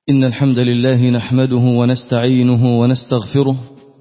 إن الحمد لله نحمده ونستعينه ونستغفره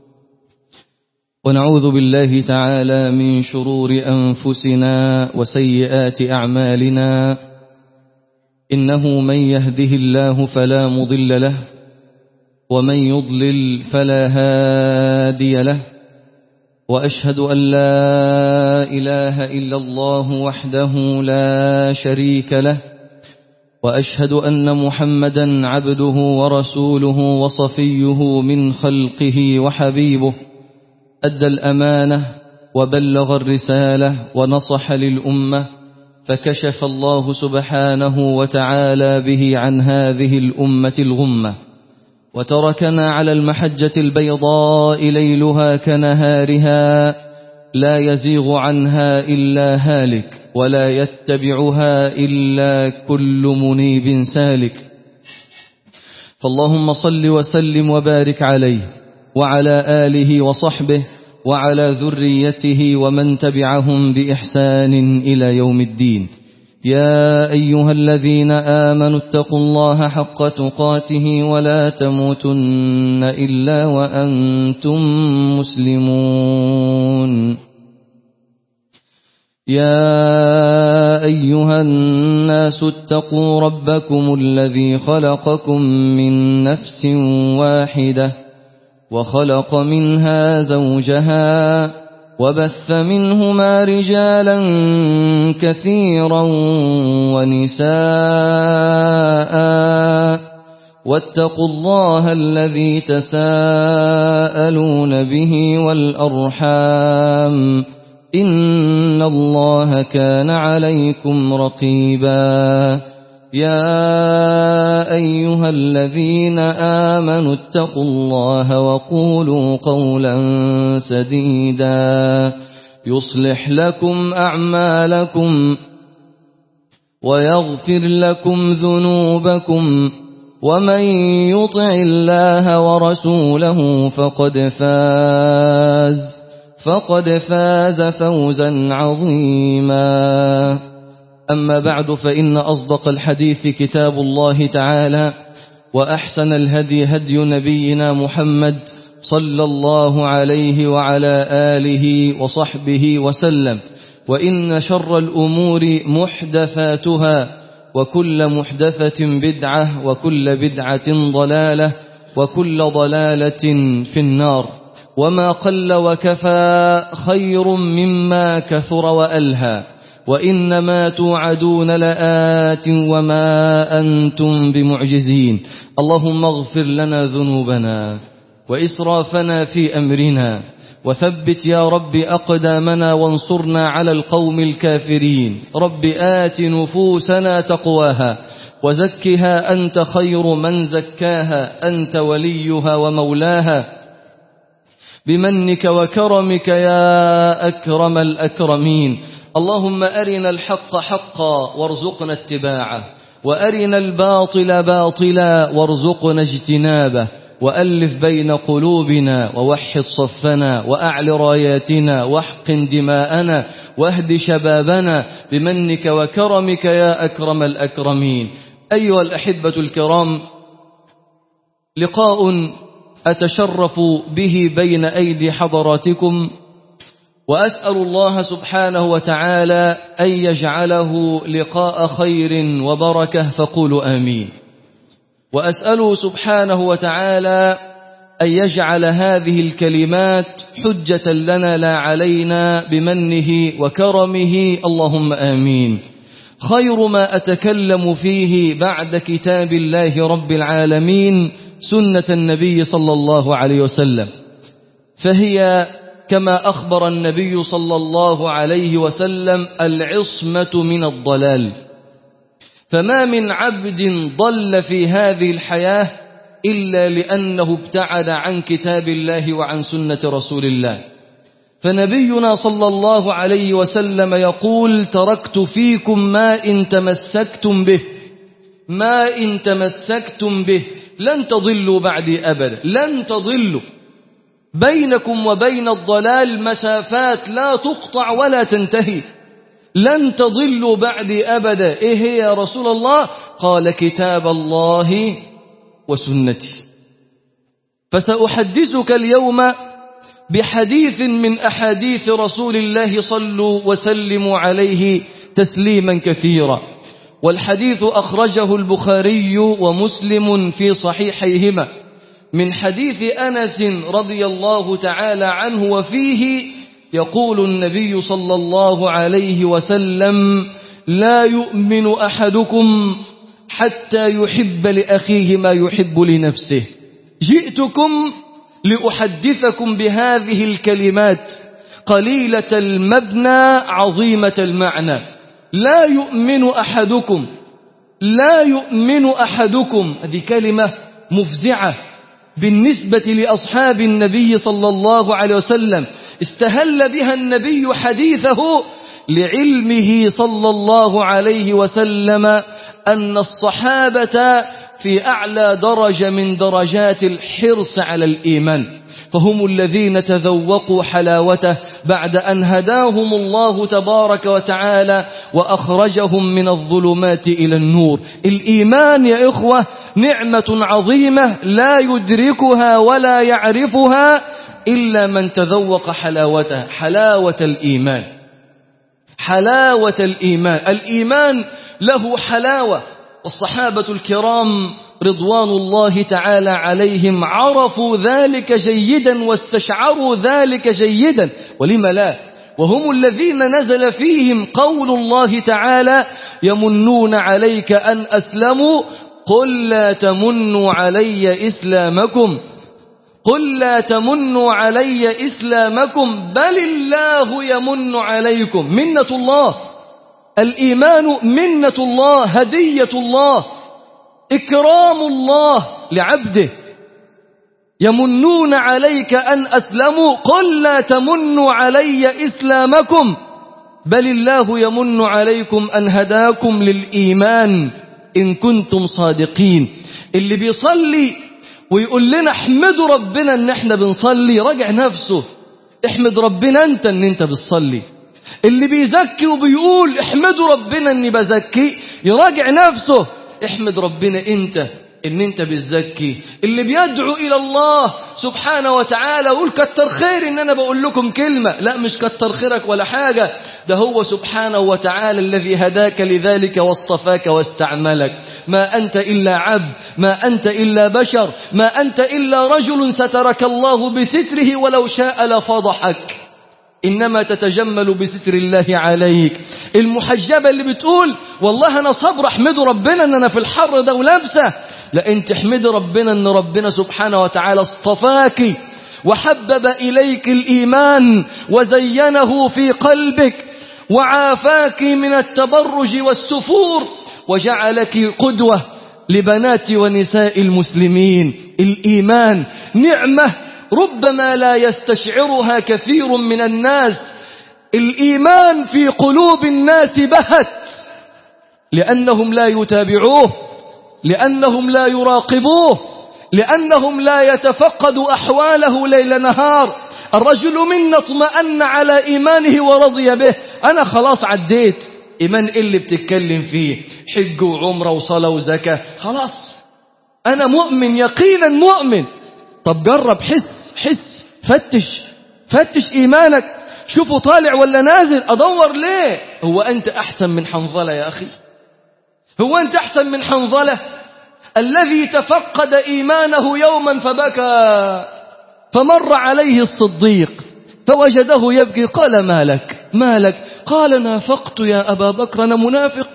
ونعوذ بالله تعالى من شرور أنفسنا وسيئات أعمالنا إنه من يهده الله فلا مضل له ومن يضلل فلا هادي له وأشهد أن لا إله إلا الله وحده لا شريك له وأشهد أن محمدا عبده ورسوله وصفيه من خلقه وحبيبه أدى الأمانة وبلغ الرسالة ونصح للأمة فكشف الله سبحانه وتعالى به عن هذه الأمة الغمة وتركنا على المحجة البيضاء ليلها كنهارها لا يزيغ عنها إلا هالك ولا يتبعها إلا كل منيب سالك فاللهم صل وسلم وبارك عليه وعلى آله وصحبه وعلى ذريته ومن تبعهم بإحسان إلى يوم الدين يا أيها الذين آمنوا اتقوا الله حق تقاته ولا تموتن إلا وأنتم مسلمون يا أيها الناس اتقوا ربكم الذي خلقكم من نفس واحدة وخلق منها زوجها وبث منهما رجالا كثيرا ونساء واتقوا الله الذي تساءلون به والأرحام إن الله كان عليكم رقيبا يا أيها الذين آمنوا اتقوا الله وقولوا قولا سديدا يصلح لكم أعمالكم ويغفر لكم ذنوبكم ومن يطع الله ورسوله فقد فاز فقد فاز فوزا عظيما أما بعد فإن أصدق الحديث كتاب الله تعالى وأحسن الهدي هدي نبينا محمد صلى الله عليه وعلى آله وصحبه وسلم وإن شر الأمور محدثاتها وكل محدثة بدعة وكل بدعة ضلالة وكل ضلالة في النار وما قل وكفى خير مما كثر وألهى وإنما توعدون لآت وما أنتم بمعجزين اللهم اغفر لنا ذنوبنا وإسرافنا في أمرنا وثبت يا رب أقدامنا وانصرنا على القوم الكافرين رب آت نفوسنا تقواها وزكها أنت خير من زكاها أنت وليها ومولاها بمنك وكرمك يا أكرم الأكرمين اللهم أرنا الحق حقا وارزقنا اتباعه وأرنا الباطل باطلا وارزقنا اجتنابه وألف بين قلوبنا ووحد صفنا وأعل راياتنا واحقن دماءنا واهد شبابنا بمنك وكرمك يا أكرم الأكرمين أيها الأحبة الكرام لقاء أتشرف به بين أيدي حضراتكم وأسأل الله سبحانه وتعالى أن يجعله لقاء خير وبركة فقولوا آمين وأسأله سبحانه وتعالى أن يجعل هذه الكلمات حجة لنا لا علينا بمنه وكرمه اللهم آمين خير ما أتكلم فيه بعد كتاب الله رب العالمين سنة النبي صلى الله عليه وسلم فهي كما أخبر النبي صلى الله عليه وسلم العصمة من الضلال فما من عبد ضل في هذه الحياة إلا لأنه ابتعد عن كتاب الله وعن سنة رسول الله فنبينا صلى الله عليه وسلم يقول تركت فيكم ما إن تمسكتم به ما إن تمسكتم به لن تضلوا بعدي أبدا لن تضلوا بينكم وبين الضلال مسافات لا تقطع ولا تنتهي لن تضلوا بعدي أبدا إيه هي يا رسول الله قال كتاب الله وسنتي فسأحدثك اليوم بحديث من أحاديث رسول الله صلوا وسلموا عليه تسليما كثيرا والحديث أخرجه البخاري ومسلم في صحيحيهما من حديث أنس رضي الله تعالى عنه وفيه يقول النبي صلى الله عليه وسلم لا يؤمن أحدكم حتى يحب لأخيه ما يحب لنفسه جئتكم لأحدثكم بهذه الكلمات قليلة المبنى عظيمة المعنى لا يؤمن أحدكم لا يؤمن أحدكم هذه كلمة مفزعة بالنسبة لأصحاب النبي صلى الله عليه وسلم استهل بها النبي حديثه لعلمه صلى الله عليه وسلم أن الصحابة في أعلى درجة من درجات الحرص على الإيمان فهم الذين تذوقوا حلاوته بعد أن هداهم الله تبارك وتعالى وأخرجهم من الظلمات إلى النور الإيمان يا إخوة نعمة عظيمة لا يدركها ولا يعرفها إلا من تذوق حلاوتها حلاوة الإيمان حلاوة الإيمان الإيمان له حلاوة والصحابة الكرام رضوان الله تعالى عليهم عرفوا ذلك جيدا واستشعروا ذلك جيدا ولم لا وهم الذين نزل فيهم قول الله تعالى يمنون عليك أن أسلموا قل لا تمنوا علي إسلامكم قل لا تمنوا علي إسلامكم بل الله يمن عليكم منة الله الإيمان منة الله هدية الله إكرام الله لعبده يمنون عليك أن أسلموا قل لا تمنوا علي إسلامكم بل الله يمن عليكم أن هداكم للإيمان إن كنتم صادقين اللي بيصلي ويقول لنا احمدوا ربنا ان احنا بنصلي راجع نفسه احمد ربنا انت ان انت بتصلي اللي بيزكي وبيقول احمدوا ربنا اني بزكي يراجع نفسه احمد ربنا انت ان انت بتزكي اللي بيدعو الى الله سبحانه وتعالى ويقول كتر خير ان انا بقول لكم كلمة لا مش كتر خيرك ولا حاجة ده هو سبحانه وتعالى الذي هداك لذلك واصطفاك واستعملك ما أنت إلا عبد ما أنت إلا بشر ما أنت إلا رجل سترك الله بستره ولو شاء لفضحك إنما تتجمل بستر الله عليك المحجبة اللي بتقول والله أنا صبر أحمد ربنا أن أنا في الحر ده ولابسة لا أنت احمد ربنا أن ربنا سبحانه وتعالى اصطفاك وحبب إليك الإيمان وزينه في قلبك وعافاك من التبرج والسفور وجعلك قدوة لبنات ونساء المسلمين الإيمان نعمة ربما لا يستشعرها كثير من الناس الإيمان في قلوب الناس بهت لأنهم لا يتابعوه لأنهم لا يراقبوه لأنهم لا يتفقدوا أحواله ليل نهار الرجل منا اطمأن على إيمانه ورضي به أنا خلاص عديت إيمان إيه اللي بتتكلم فيه حج وعمرة وصلاة وزكاة خلاص أنا مؤمن يقينا مؤمن طب جرب حس حس فتش فتش إيمانك شوفه طالع ولا نازل أدور ليه هو أنت أحسن من حنظلة يا أخي هو أنت أحسن من حنظلة الذي تفقد إيمانه يوما فبكى فمر عليه الصديق فوجده يبكي قال ما لك ما لك قال نافقت يا أبا بكر أنا منافق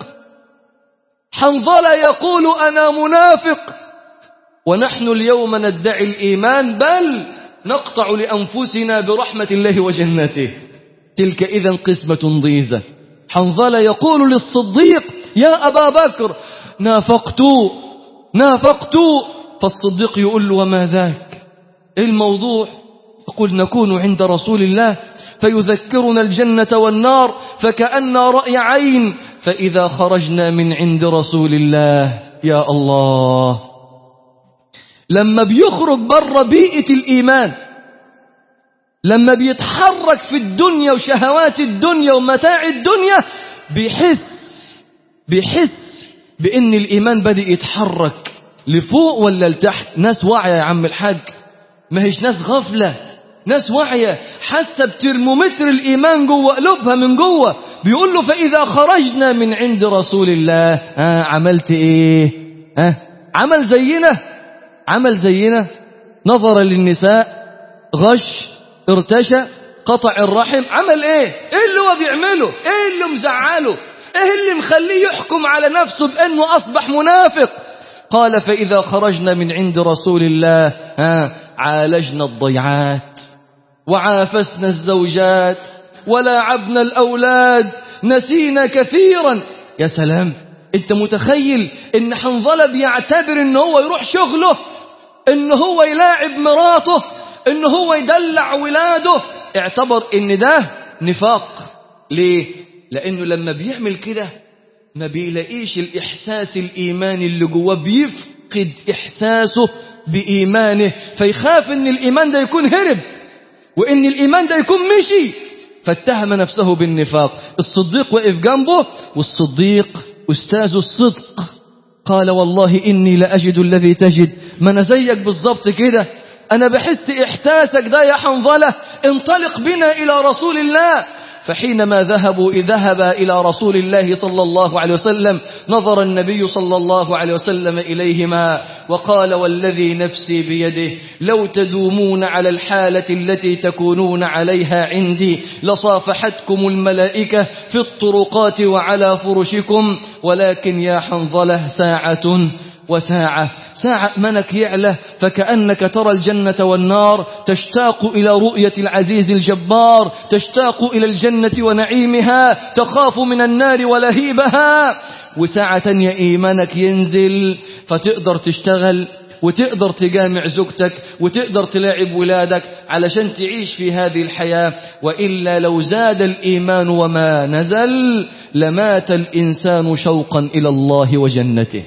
حنظلة يقول أنا منافق ونحن اليوم ندعي الإيمان بل نقطع لأنفسنا برحمة الله وجنته تلك إذا قسمة ضيزة حنظلة يقول للصديق يا أبا بكر نافقت نافقت فالصديق يقول له وما ذاك الموضوع يقول نكون عند رسول الله فيذكرنا الجنة والنار فكأن رأي عين فإذا خرجنا من عند رسول الله يا الله لما بيخرج بره بيئة الإيمان لما بيتحرك في الدنيا وشهوات الدنيا ومتاع الدنيا بيحس بيحس بأن الإيمان بدأ يتحرك لفوق ولا لتحت ناس واعية يا عم الحاج ما هيش ناس غفلة ناس واعية حاسة بترمومتر الإيمان جوه قلوبها من جوه بيقول له فإذا خرجنا من عند رسول الله ها عملت إيه ها عمل زينا عمل زينا نظر للنساء غش ارتشى قطع الرحم عمل ايه ايه اللي هو بيعمله ايه اللي مزعله ايه اللي مخليه يحكم على نفسه بانه اصبح منافق قال فاذا خرجنا من عند رسول الله ها عالجنا الضيعات وعافسنا الزوجات ولاعبنا الاولاد نسينا كثيرا يا سلام انت متخيل ان حنظله بيعتبر ان هو يروح شغله ان هو يلاعب مراته ان هو يدلع ولاده اعتبر ان ده نفاق ليه لانه لما بيعمل كده ما بيلاقيش الاحساس الايماني اللي جواه بيفقد احساسه بايمانه فيخاف ان الايمان ده يكون هرب وان الايمان ده يكون مشي فاتهم نفسه بالنفاق الصديق وقف جنبه والصديق استاذ الصدق قال والله اني لاجد الذي تجد ما انا زيك بالظبط كده أنا بحس إحساسك ده يا حنظلة انطلق بنا إلى رسول الله فحينما ذهبوا ذهب إلى رسول الله صلى الله عليه وسلم نظر النبي صلى الله عليه وسلم إليهما وقال والذي نفسي بيده لو تدومون على الحالة التي تكونون عليها عندي لصافحتكم الملائكة في الطرقات وعلى فرشكم ولكن يا حنظلة ساعة وساعة ساعة منك يعلى فكأنك ترى الجنة والنار تشتاق إلى رؤية العزيز الجبار تشتاق إلى الجنة ونعيمها تخاف من النار ولهيبها وساعة يا إيمانك ينزل فتقدر تشتغل وتقدر تجامع زوجتك وتقدر تلاعب ولادك علشان تعيش في هذه الحياة وإلا لو زاد الإيمان وما نزل لمات الإنسان شوقا إلى الله وجنته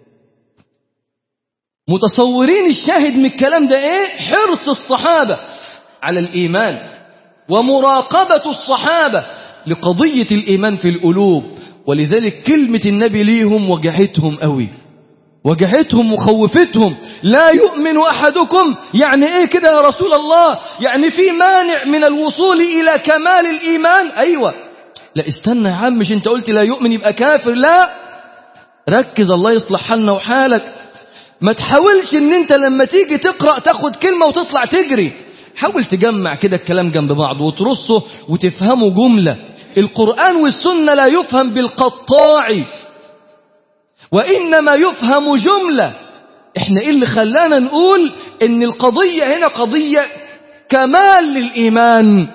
متصورين الشاهد من الكلام ده ايه حرص الصحابة على الإيمان ومراقبة الصحابة لقضية الإيمان في القلوب ولذلك كلمة النبي ليهم وجعتهم قوي وجعتهم وخوفتهم لا يؤمن أحدكم يعني ايه كده يا رسول الله يعني في مانع من الوصول إلى كمال الإيمان أيوة لا استنى يا عم مش انت قلت لا يؤمن يبقى كافر لا ركز الله يصلح حالنا وحالك ما تحاولش ان انت لما تيجي تقرأ تاخد كلمة وتطلع تجري حاول تجمع كده الكلام جنب بعض وترصه وتفهمه جملة القرآن والسنة لا يفهم بالقطاع وإنما يفهم جملة احنا ايه اللي خلانا نقول ان القضية هنا قضية كمال للإيمان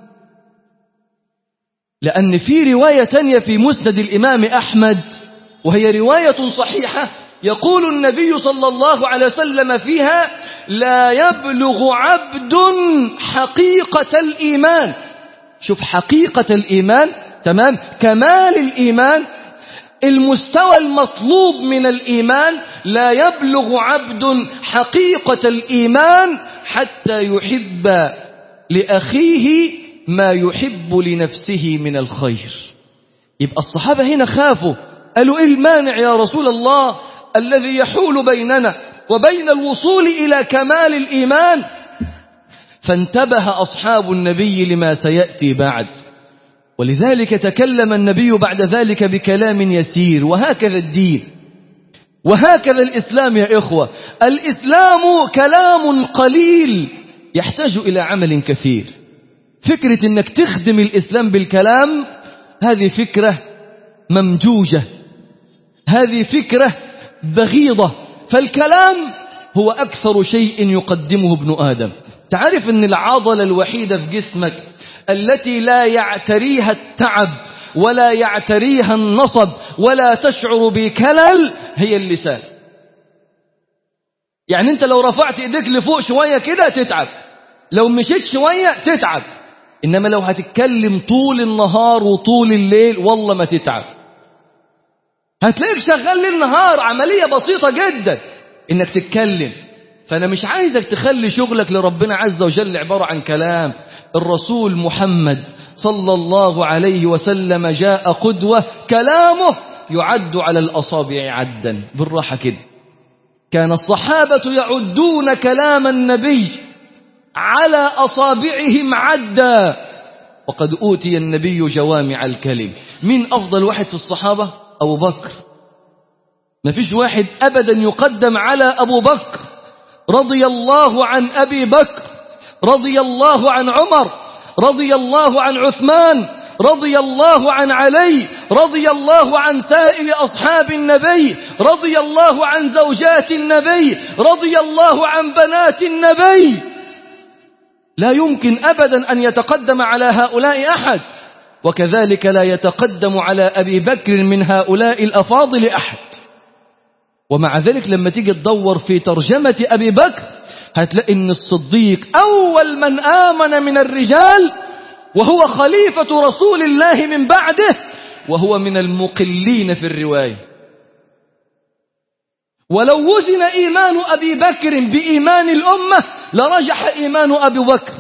لأن في رواية تانية في مسند الإمام أحمد وهي رواية صحيحة يقول النبي صلى الله عليه وسلم فيها لا يبلغ عبد حقيقة الإيمان شوف حقيقة الإيمان تمام كمال الإيمان المستوى المطلوب من الإيمان لا يبلغ عبد حقيقة الإيمان حتى يحب لأخيه ما يحب لنفسه من الخير يبقى الصحابة هنا خافوا قالوا إيه المانع يا رسول الله الذي يحول بيننا وبين الوصول إلى كمال الإيمان فانتبه أصحاب النبي لما سيأتي بعد ولذلك تكلم النبي بعد ذلك بكلام يسير وهكذا الدين وهكذا الإسلام يا إخوة الإسلام كلام قليل يحتاج إلى عمل كثير فكرة أنك تخدم الإسلام بالكلام هذه فكرة ممجوجة هذه فكرة بغيضة فالكلام هو أكثر شيء يقدمه ابن آدم تعرف أن العضلة الوحيدة في جسمك التي لا يعتريها التعب ولا يعتريها النصب ولا تشعر بكلل هي اللسان يعني انت لو رفعت ايديك لفوق شوية كده تتعب لو مشيت شوية تتعب انما لو هتتكلم طول النهار وطول الليل والله ما تتعب هتلاقيك شغال ليل نهار عملية بسيطة جدا انك تتكلم فانا مش عايزك تخلي شغلك لربنا عز وجل عبارة عن كلام الرسول محمد صلى الله عليه وسلم جاء قدوة كلامه يعد على الأصابع عدا بالراحة كده كان الصحابة يعدون كلام النبي على أصابعهم عدا وقد أوتي النبي جوامع الكلم من أفضل واحد في الصحابة أبو بكر ما فيش واحد أبدا يقدم على أبو بكر رضي الله عن أبي بكر رضي الله عن عمر رضي الله عن عثمان رضي الله عن علي رضي الله عن سائر أصحاب النبي رضي الله عن زوجات النبي رضي الله عن بنات النبي لا يمكن أبدا أن يتقدم على هؤلاء أحد وكذلك لا يتقدم على أبي بكر من هؤلاء الأفاضل أحد ومع ذلك لما تيجي تدور في ترجمة أبي بكر هتلاقي أن الصديق أول من آمن من الرجال وهو خليفة رسول الله من بعده وهو من المقلين في الرواية ولو وزن إيمان أبي بكر بإيمان الأمة لرجح إيمان أبي بكر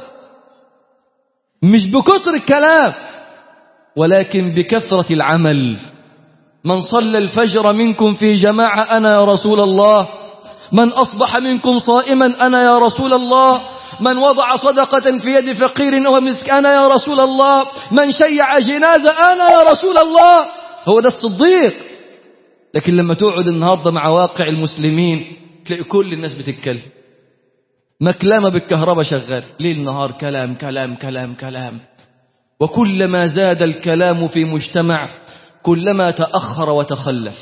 مش بكثر الكلام ولكن بكثرة العمل من صلى الفجر منكم في جماعة أنا يا رسول الله من أصبح منكم صائما أنا يا رسول الله من وضع صدقة في يد فقير ومسك أنا يا رسول الله من شيع جنازة أنا يا رسول الله هو ده الصديق لكن لما تقعد النهاردة مع واقع المسلمين تلاقي كل الناس بتتكلم مكلمة بالكهرباء شغال ليل نهار كلام كلام كلام كلام وكلما زاد الكلام في مجتمع كلما تأخر وتخلف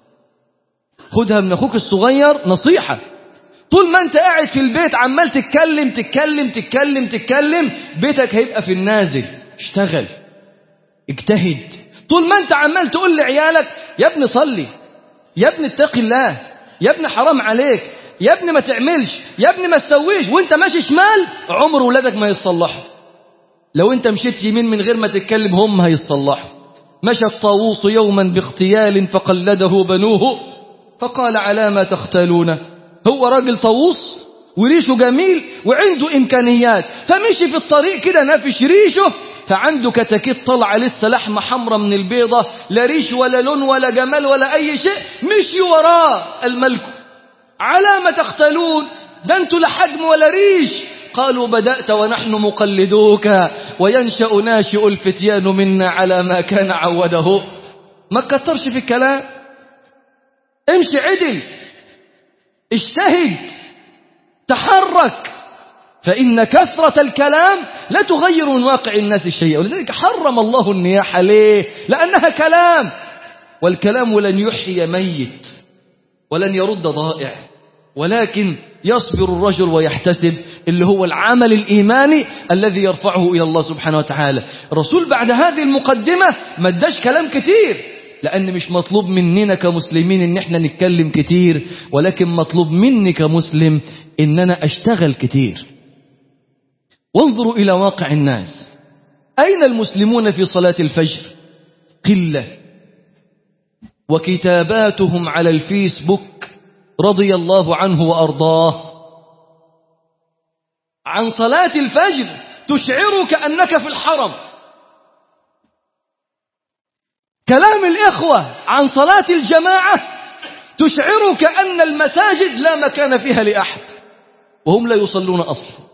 خدها من أخوك الصغير نصيحة طول ما أنت قاعد في البيت عمال تتكلم تتكلم تتكلم تتكلم بيتك هيبقى في النازل اشتغل اجتهد طول ما أنت عمال تقول لعيالك يا ابني صلي يا ابني اتقي الله يا ابني حرام عليك يا ابني ما تعملش يا ابني ما تسويش وانت ماشي شمال عمر ولادك ما يتصلحوا لو انت مشيت يمين من غير ما تتكلم هم هيتصلحوا مشى الطاووس يوما باغتيال فقلده بنوه فقال على ما تختالون هو راجل طاووس وريشه جميل وعنده إمكانيات فمشي في الطريق كده نافش ريشه فعنده كتاكيت طلع لسه لحمة حمراء من البيضة لا ريش ولا لون ولا جمال ولا أي شيء مشي وراه الملك على ما تختلون ده انتوا لا حجم ولا ريش قالوا بدأت ونحن مقلدوك وينشأ ناشئ الفتيان منا على ما كان عوده ما تكترش في الكلام امشي عدل اجتهد تحرك فإن كثرة الكلام لا تغير من واقع الناس الشيء ولذلك حرم الله النياح ليه لأنها كلام والكلام لن يحيي ميت ولن يرد ضائع ولكن يصبر الرجل ويحتسب اللي هو العمل الإيماني الذي يرفعه إلى الله سبحانه وتعالى الرسول بعد هذه المقدمة ما اداش كلام كتير لأن مش مطلوب مننا كمسلمين إن احنا نتكلم كتير ولكن مطلوب مني كمسلم إن أنا أشتغل كتير وانظروا إلى واقع الناس أين المسلمون في صلاة الفجر قلة وكتاباتهم على الفيسبوك رضي الله عنه وأرضاه عن صلاة الفجر تشعرك أنك في الحرم كلام الإخوة عن صلاة الجماعة تشعرك أن المساجد لا مكان فيها لأحد وهم لا يصلون أصلا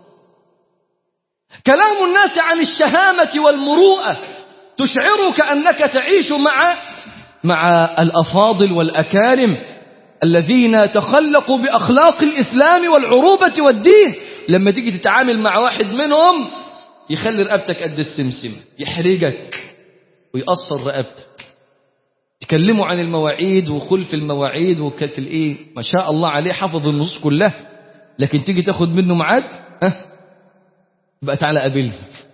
كلام الناس عن الشهامة والمروءة تشعرك أنك تعيش مع مع الأفاضل والأكارم الذين تخلقوا بأخلاق الإسلام والعروبة والدين لما تيجي تتعامل مع واحد منهم يخلي رقبتك قد السمسم يحرجك ويقصر رقبتك تكلموا عن المواعيد وخلف المواعيد وكانت الايه ما شاء الله عليه حفظ النصوص كلها لكن تيجي تاخد منه ميعاد ها بقى تعالى قابلني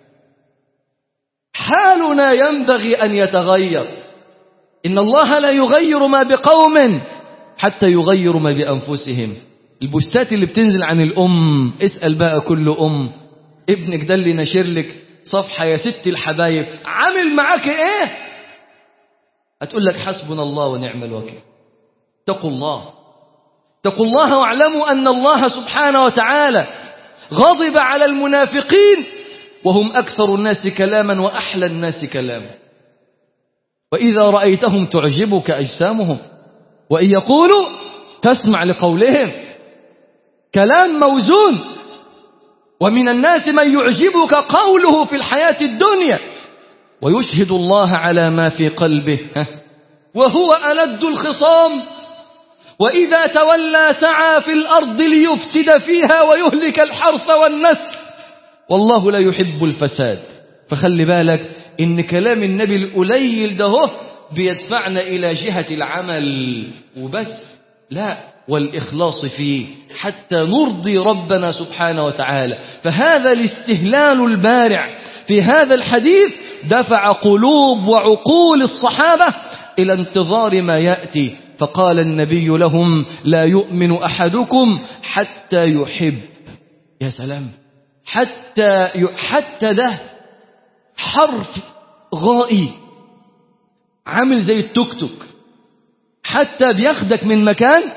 حالنا ينبغي أن يتغير إن الله لا يغير ما بقوم حتى يغيروا ما بأنفسهم البوستات اللي بتنزل عن الأم اسأل بقى كل أم ابنك ده اللي نشر لك صفحة يا ست الحبايب عامل معاك ايه هتقول لك حسبنا الله ونعم الوكيل اتقوا الله اتقوا الله واعلموا أن الله سبحانه وتعالى غضب على المنافقين وهم أكثر الناس كلاما وأحلى الناس كلاما وإذا رأيتهم تعجبك أجسامهم وإن يقولوا تسمع لقولهم كلام موزون ومن الناس من يعجبك قوله في الحياة الدنيا ويشهد الله على ما في قلبه وهو ألد الخصام وإذا تولى سعى في الأرض ليفسد فيها ويهلك الحرث والنسل والله لا يحب الفساد فخلي بالك إن كلام النبي القليل ده هو بيدفعنا إلى جهة العمل وبس لا والإخلاص فيه حتى نرضي ربنا سبحانه وتعالى فهذا الاستهلال البارع في هذا الحديث دفع قلوب وعقول الصحابة إلى انتظار ما يأتي فقال النبي لهم لا يؤمن أحدكم حتى يحب يا سلام حتى حتى ده حرف غائي عامل زي التوك توك حتى بياخدك من مكان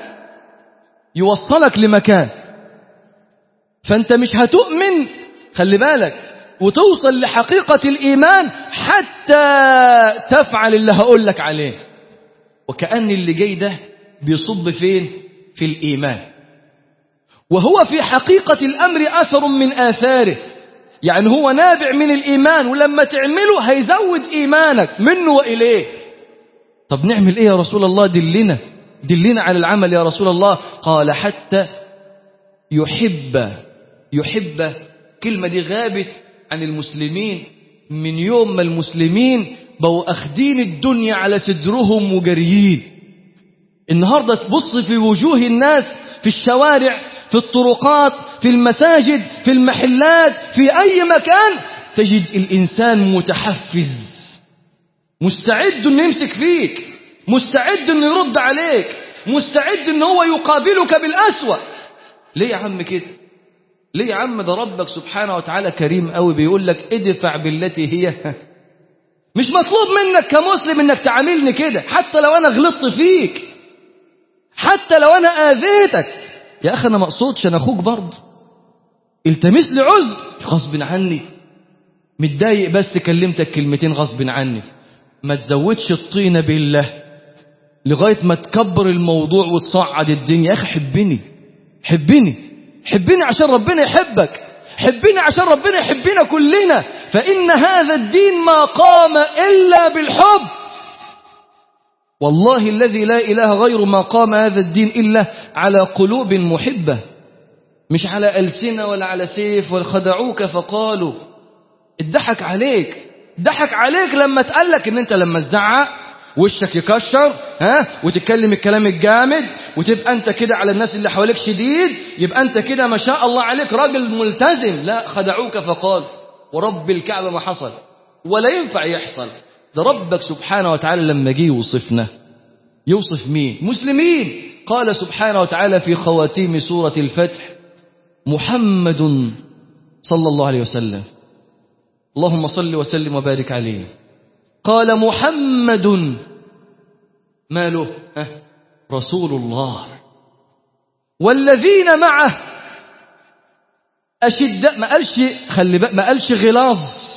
يوصلك لمكان فانت مش هتؤمن خلي بالك وتوصل لحقيقة الإيمان حتى تفعل اللي هقول لك عليه وكأن اللي جاي ده بيصب فين في الإيمان وهو في حقيقة الأمر أثر من آثاره يعني هو نابع من الإيمان ولما تعمله هيزود إيمانك منه وإليه طب نعمل إيه يا رسول الله دلنا دلنا على العمل يا رسول الله قال حتى يحب يحب كلمة دي غابت عن المسلمين من يوم ما المسلمين بقوا أخدين الدنيا على صدرهم وجريين النهاردة تبص في وجوه الناس في الشوارع في الطرقات في المساجد في المحلات في أي مكان تجد الإنسان متحفز مستعد أن يمسك فيك مستعد أن يرد عليك مستعد أن هو يقابلك بالأسوأ ليه يا عم كده ليه يا عم ده ربك سبحانه وتعالى كريم قوي بيقول لك ادفع بالتي هي مش مطلوب منك كمسلم انك تعاملني كده حتى لو انا غلطت فيك حتى لو انا اذيتك يا اخي انا ما اقصدش انا اخوك برضه التمس لي عذر غصب عني متضايق بس كلمتك كلمتين غصب عني ما تزودش الطينة بالله لغاية ما تكبر الموضوع وتصعد الدنيا يا أخي حبني حبني حبني عشان ربنا يحبك حبني عشان ربنا يحبنا كلنا فإن هذا الدين ما قام إلا بالحب والله الذي لا إله غير ما قام هذا الدين إلا على قلوب محبة مش على ألسنة ولا على سيف وخدعوك فقالوا اتضحك عليك ضحك عليك لما تقلك ان انت لما تزعق وشك يكشر ها وتتكلم الكلام الجامد وتبقى انت كده على الناس اللي حواليك شديد يبقى انت كده ما شاء الله عليك راجل ملتزم لا خدعوك فقال ورب الكعبة ما حصل ولا ينفع يحصل ده ربك سبحانه وتعالى لما جه يوصفنا يوصف مين مسلمين قال سبحانه وتعالى في خواتيم سورة الفتح محمد صلى الله عليه وسلم اللهم صل وسلم وبارك عليه قال محمد ما له أه رسول الله والذين معه أشداء ما قالش خلي بقى ما قالش غلاظ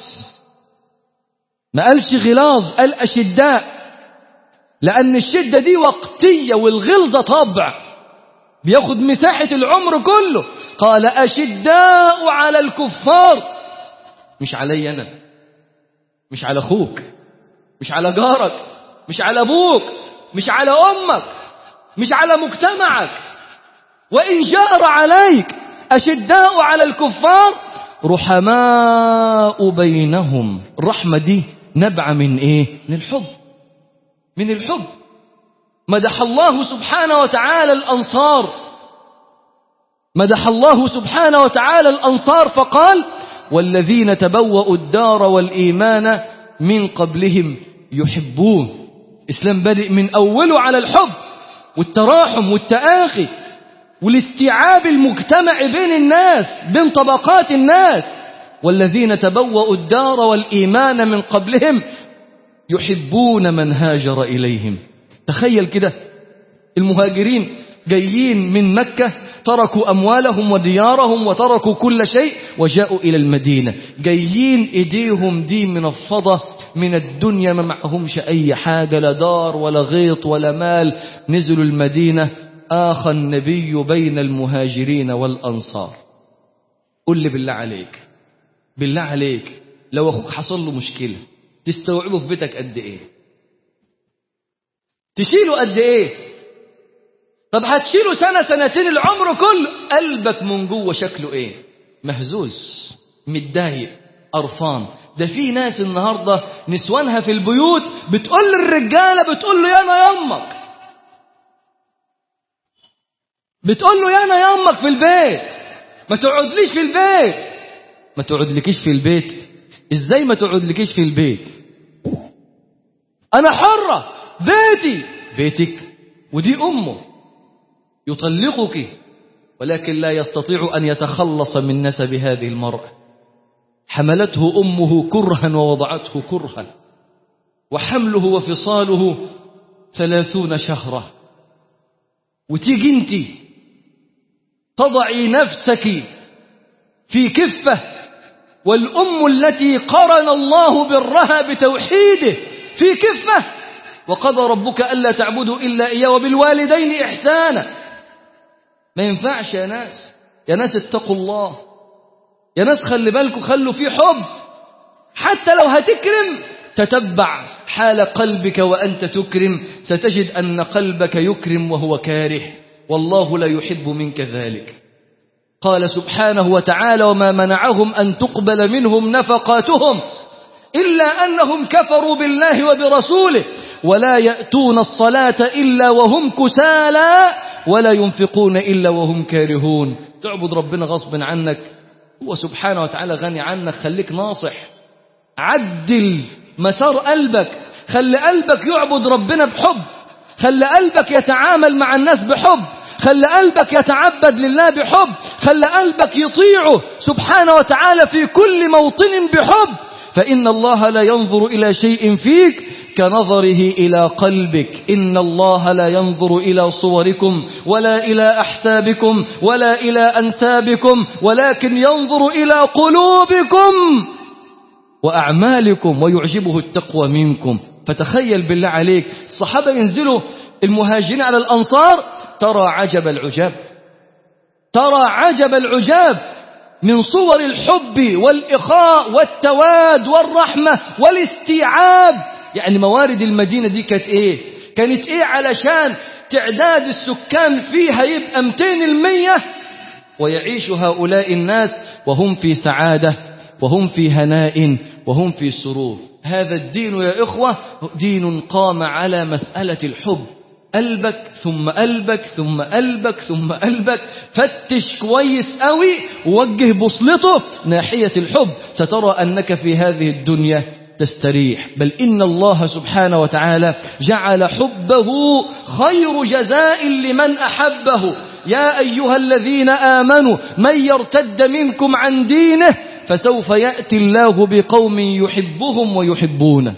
ما قالش غلاظ قال أشداء لأن الشدة دي وقتية والغلظة طبع بياخد مساحة العمر كله قال أشداء على الكفار مش علي أنا مش على أخوك مش على جارك مش على أبوك مش على أمك مش على مجتمعك وإن جار عليك أشداء على الكفار رحماء بينهم الرحمة دي نبع من إيه من الحب من الحب مدح الله سبحانه وتعالى الأنصار مدح الله سبحانه وتعالى الأنصار فقال والذين تبوأوا الدار والإيمان من قبلهم يحبون إسلام بادئ من أوله على الحب والتراحم والتآخي والاستيعاب المجتمع بين الناس بين طبقات الناس والذين تبوأوا الدار والإيمان من قبلهم يحبون من هاجر إليهم تخيل كده المهاجرين جايين من مكة تركوا أموالهم وديارهم وتركوا كل شيء وجاءوا إلى المدينة جايين إيديهم دي منفضة من الدنيا ما معهمش أي حاجة لا دار ولا غيط ولا مال نزلوا المدينة آخى النبي بين المهاجرين والأنصار قل لي بالله عليك بالله عليك لو أخوك حصل له مشكلة تستوعبه في بيتك قد إيه تشيله قد إيه طب هتشيله سنة سنتين العمر كله قلبك من جوه شكله إيه مهزوز متضايق قرفان ده في ناس النهاردة نسوانها في البيوت بتقول للرجالة بتقول له يا أنا يمك بتقول له يا أنا يمك في البيت ما تقعدليش في البيت ما تقعدلكيش في البيت ازاي ما تقعدلكيش في البيت انا حرة بيتي بيتك ودي امه يطلقك ولكن لا يستطيع ان يتخلص من نسب هذه المرأة حملته امه كرها ووضعته كرها وحمله وفصاله ثلاثون شهرا وتيجي انت تضعي نفسك في كفة والأم التي قرن الله برها بتوحيده في كفة وقضى ربك ألا تعبدوا إلا إياه وبالوالدين إحسانا ما ينفعش يا ناس يا ناس اتقوا الله يا ناس خلي بالكم خلوا فيه حب حتى لو هتكرم تتبع حال قلبك وأنت تكرم ستجد أن قلبك يكرم وهو كاره والله لا يحب منك ذلك قال سبحانه وتعالى وما منعهم أن تقبل منهم نفقاتهم إلا أنهم كفروا بالله وبرسوله ولا يأتون الصلاة إلا وهم كسالى ولا ينفقون إلا وهم كارهون تعبد ربنا غصب عنك هو سبحانه وتعالى غني عنك خليك ناصح عدل مسار قلبك خلي قلبك يعبد ربنا بحب خلي قلبك يتعامل مع الناس بحب خلي قلبك يتعبد لله بحب خلي قلبك يطيعه سبحانه وتعالى في كل موطن بحب فإن الله لا ينظر إلى شيء فيك كنظره إلى قلبك إن الله لا ينظر إلى صوركم ولا إلى أحسابكم ولا إلى أنسابكم ولكن ينظر إلى قلوبكم وأعمالكم ويعجبه التقوى منكم فتخيل بالله عليك الصحابة ينزلوا المهاجرين على الأنصار ترى عجب العجاب ترى عجب العجاب من صور الحب والإخاء والتواد والرحمة والاستيعاب يعني موارد المدينة دي كانت إيه كانت إيه علشان تعداد السكان فيها يبقى 200 المية ويعيش هؤلاء الناس وهم في سعادة وهم في هناء وهم في سرور هذا الدين يا إخوة دين قام على مسألة الحب قلبك ثم قلبك ثم قلبك ثم قلبك فتش كويس قوي ووجه بصلته ناحية الحب سترى أنك في هذه الدنيا تستريح بل إن الله سبحانه وتعالى جعل حبه خير جزاء لمن أحبه يا أيها الذين آمنوا من يرتد منكم عن دينه فسوف يأتي الله بقوم يحبهم ويحبونه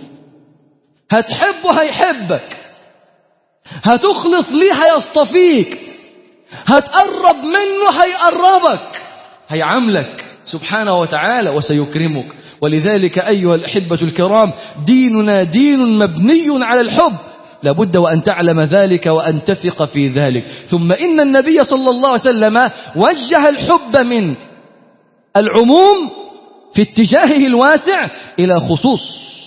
هتحبه هيحبك هتخلص ليه هيصطفيك هتقرب منه هيقربك هيعاملك سبحانه وتعالى وسيكرمك ولذلك أيها الأحبة الكرام ديننا دين مبني على الحب لابد وأن تعلم ذلك وأن تثق في ذلك ثم إن النبي صلى الله عليه وسلم وجه الحب من العموم في اتجاهه الواسع إلى خصوص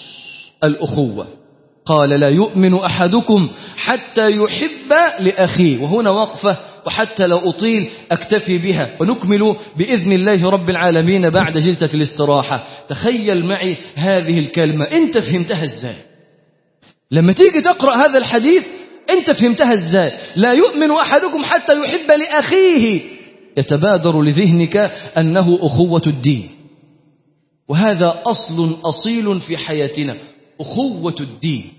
الأخوة قال لا يؤمن أحدكم حتى يحب لأخيه وهنا وقفة وحتى لو أطيل أكتفي بها ونكمل بإذن الله رب العالمين بعد جلسة الاستراحة تخيل معي هذه الكلمة أنت فهمتها إزاي لما تيجي تقرأ هذا الحديث أنت فهمتها إزاي لا يؤمن أحدكم حتى يحب لأخيه يتبادر لذهنك أنه أخوة الدين وهذا أصل أصيل في حياتنا أخوة الدين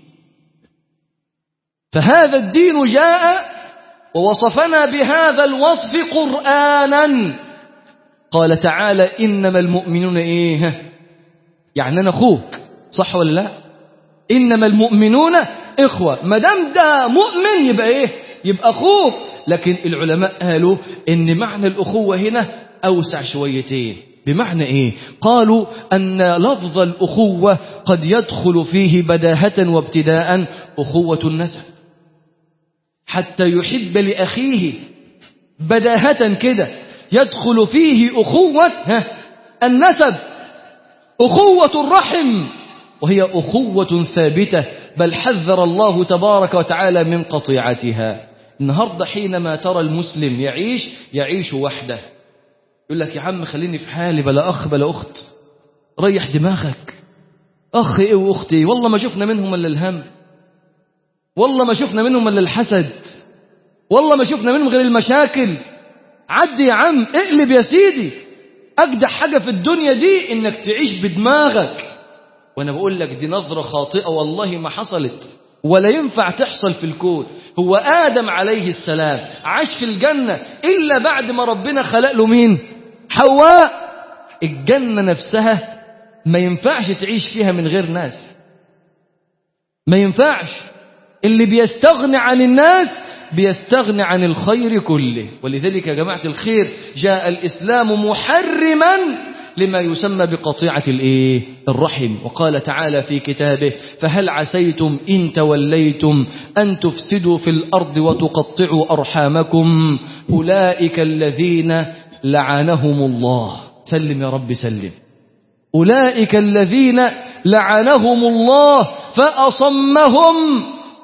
فهذا الدين جاء ووصفنا بهذا الوصف قرآنا قال تعالى إنما المؤمنون إيه يعني أنا أخوك صح ولا لا إنما المؤمنون إخوة ما دام ده مؤمن يبقى إيه يبقى أخوك لكن العلماء قالوا إن معنى الأخوة هنا أوسع شويتين بمعنى إيه قالوا أن لفظ الأخوة قد يدخل فيه بداهة وابتداء أخوة النسب حتى يحب لأخيه بداهة كده يدخل فيه أخوة ها النسب أخوة الرحم وهي أخوة ثابتة بل حذر الله تبارك وتعالى من قطيعتها النهاردة حينما ترى المسلم يعيش يعيش وحده يقول لك يا عم خليني في حالي بلا أخ بلا أخت ريح دماغك أخ إيه وأختي إيه والله ما شفنا منهم إلا الهم والله ما شفنا منهم إلا الحسد والله ما شفنا منهم غير المشاكل عدي يا عم اقلب يا سيدي أجدع حاجة في الدنيا دي إنك تعيش بدماغك وأنا بقول لك دي نظرة خاطئة والله ما حصلت ولا ينفع تحصل في الكون هو آدم عليه السلام عاش في الجنة إلا بعد ما ربنا خلق له مين حواء الجنة نفسها ما ينفعش تعيش فيها من غير ناس ما ينفعش اللي بيستغني عن الناس بيستغني عن الخير كله ولذلك يا جماعة الخير جاء الإسلام محرما لما يسمى بقطيعة الإيه؟ الرحم وقال تعالى في كتابه فهل عسيتم إن توليتم أن تفسدوا في الأرض وتقطعوا أرحامكم أولئك الذين لعنهم الله سلم يا رب سلم أولئك الذين لعنهم الله فأصمهم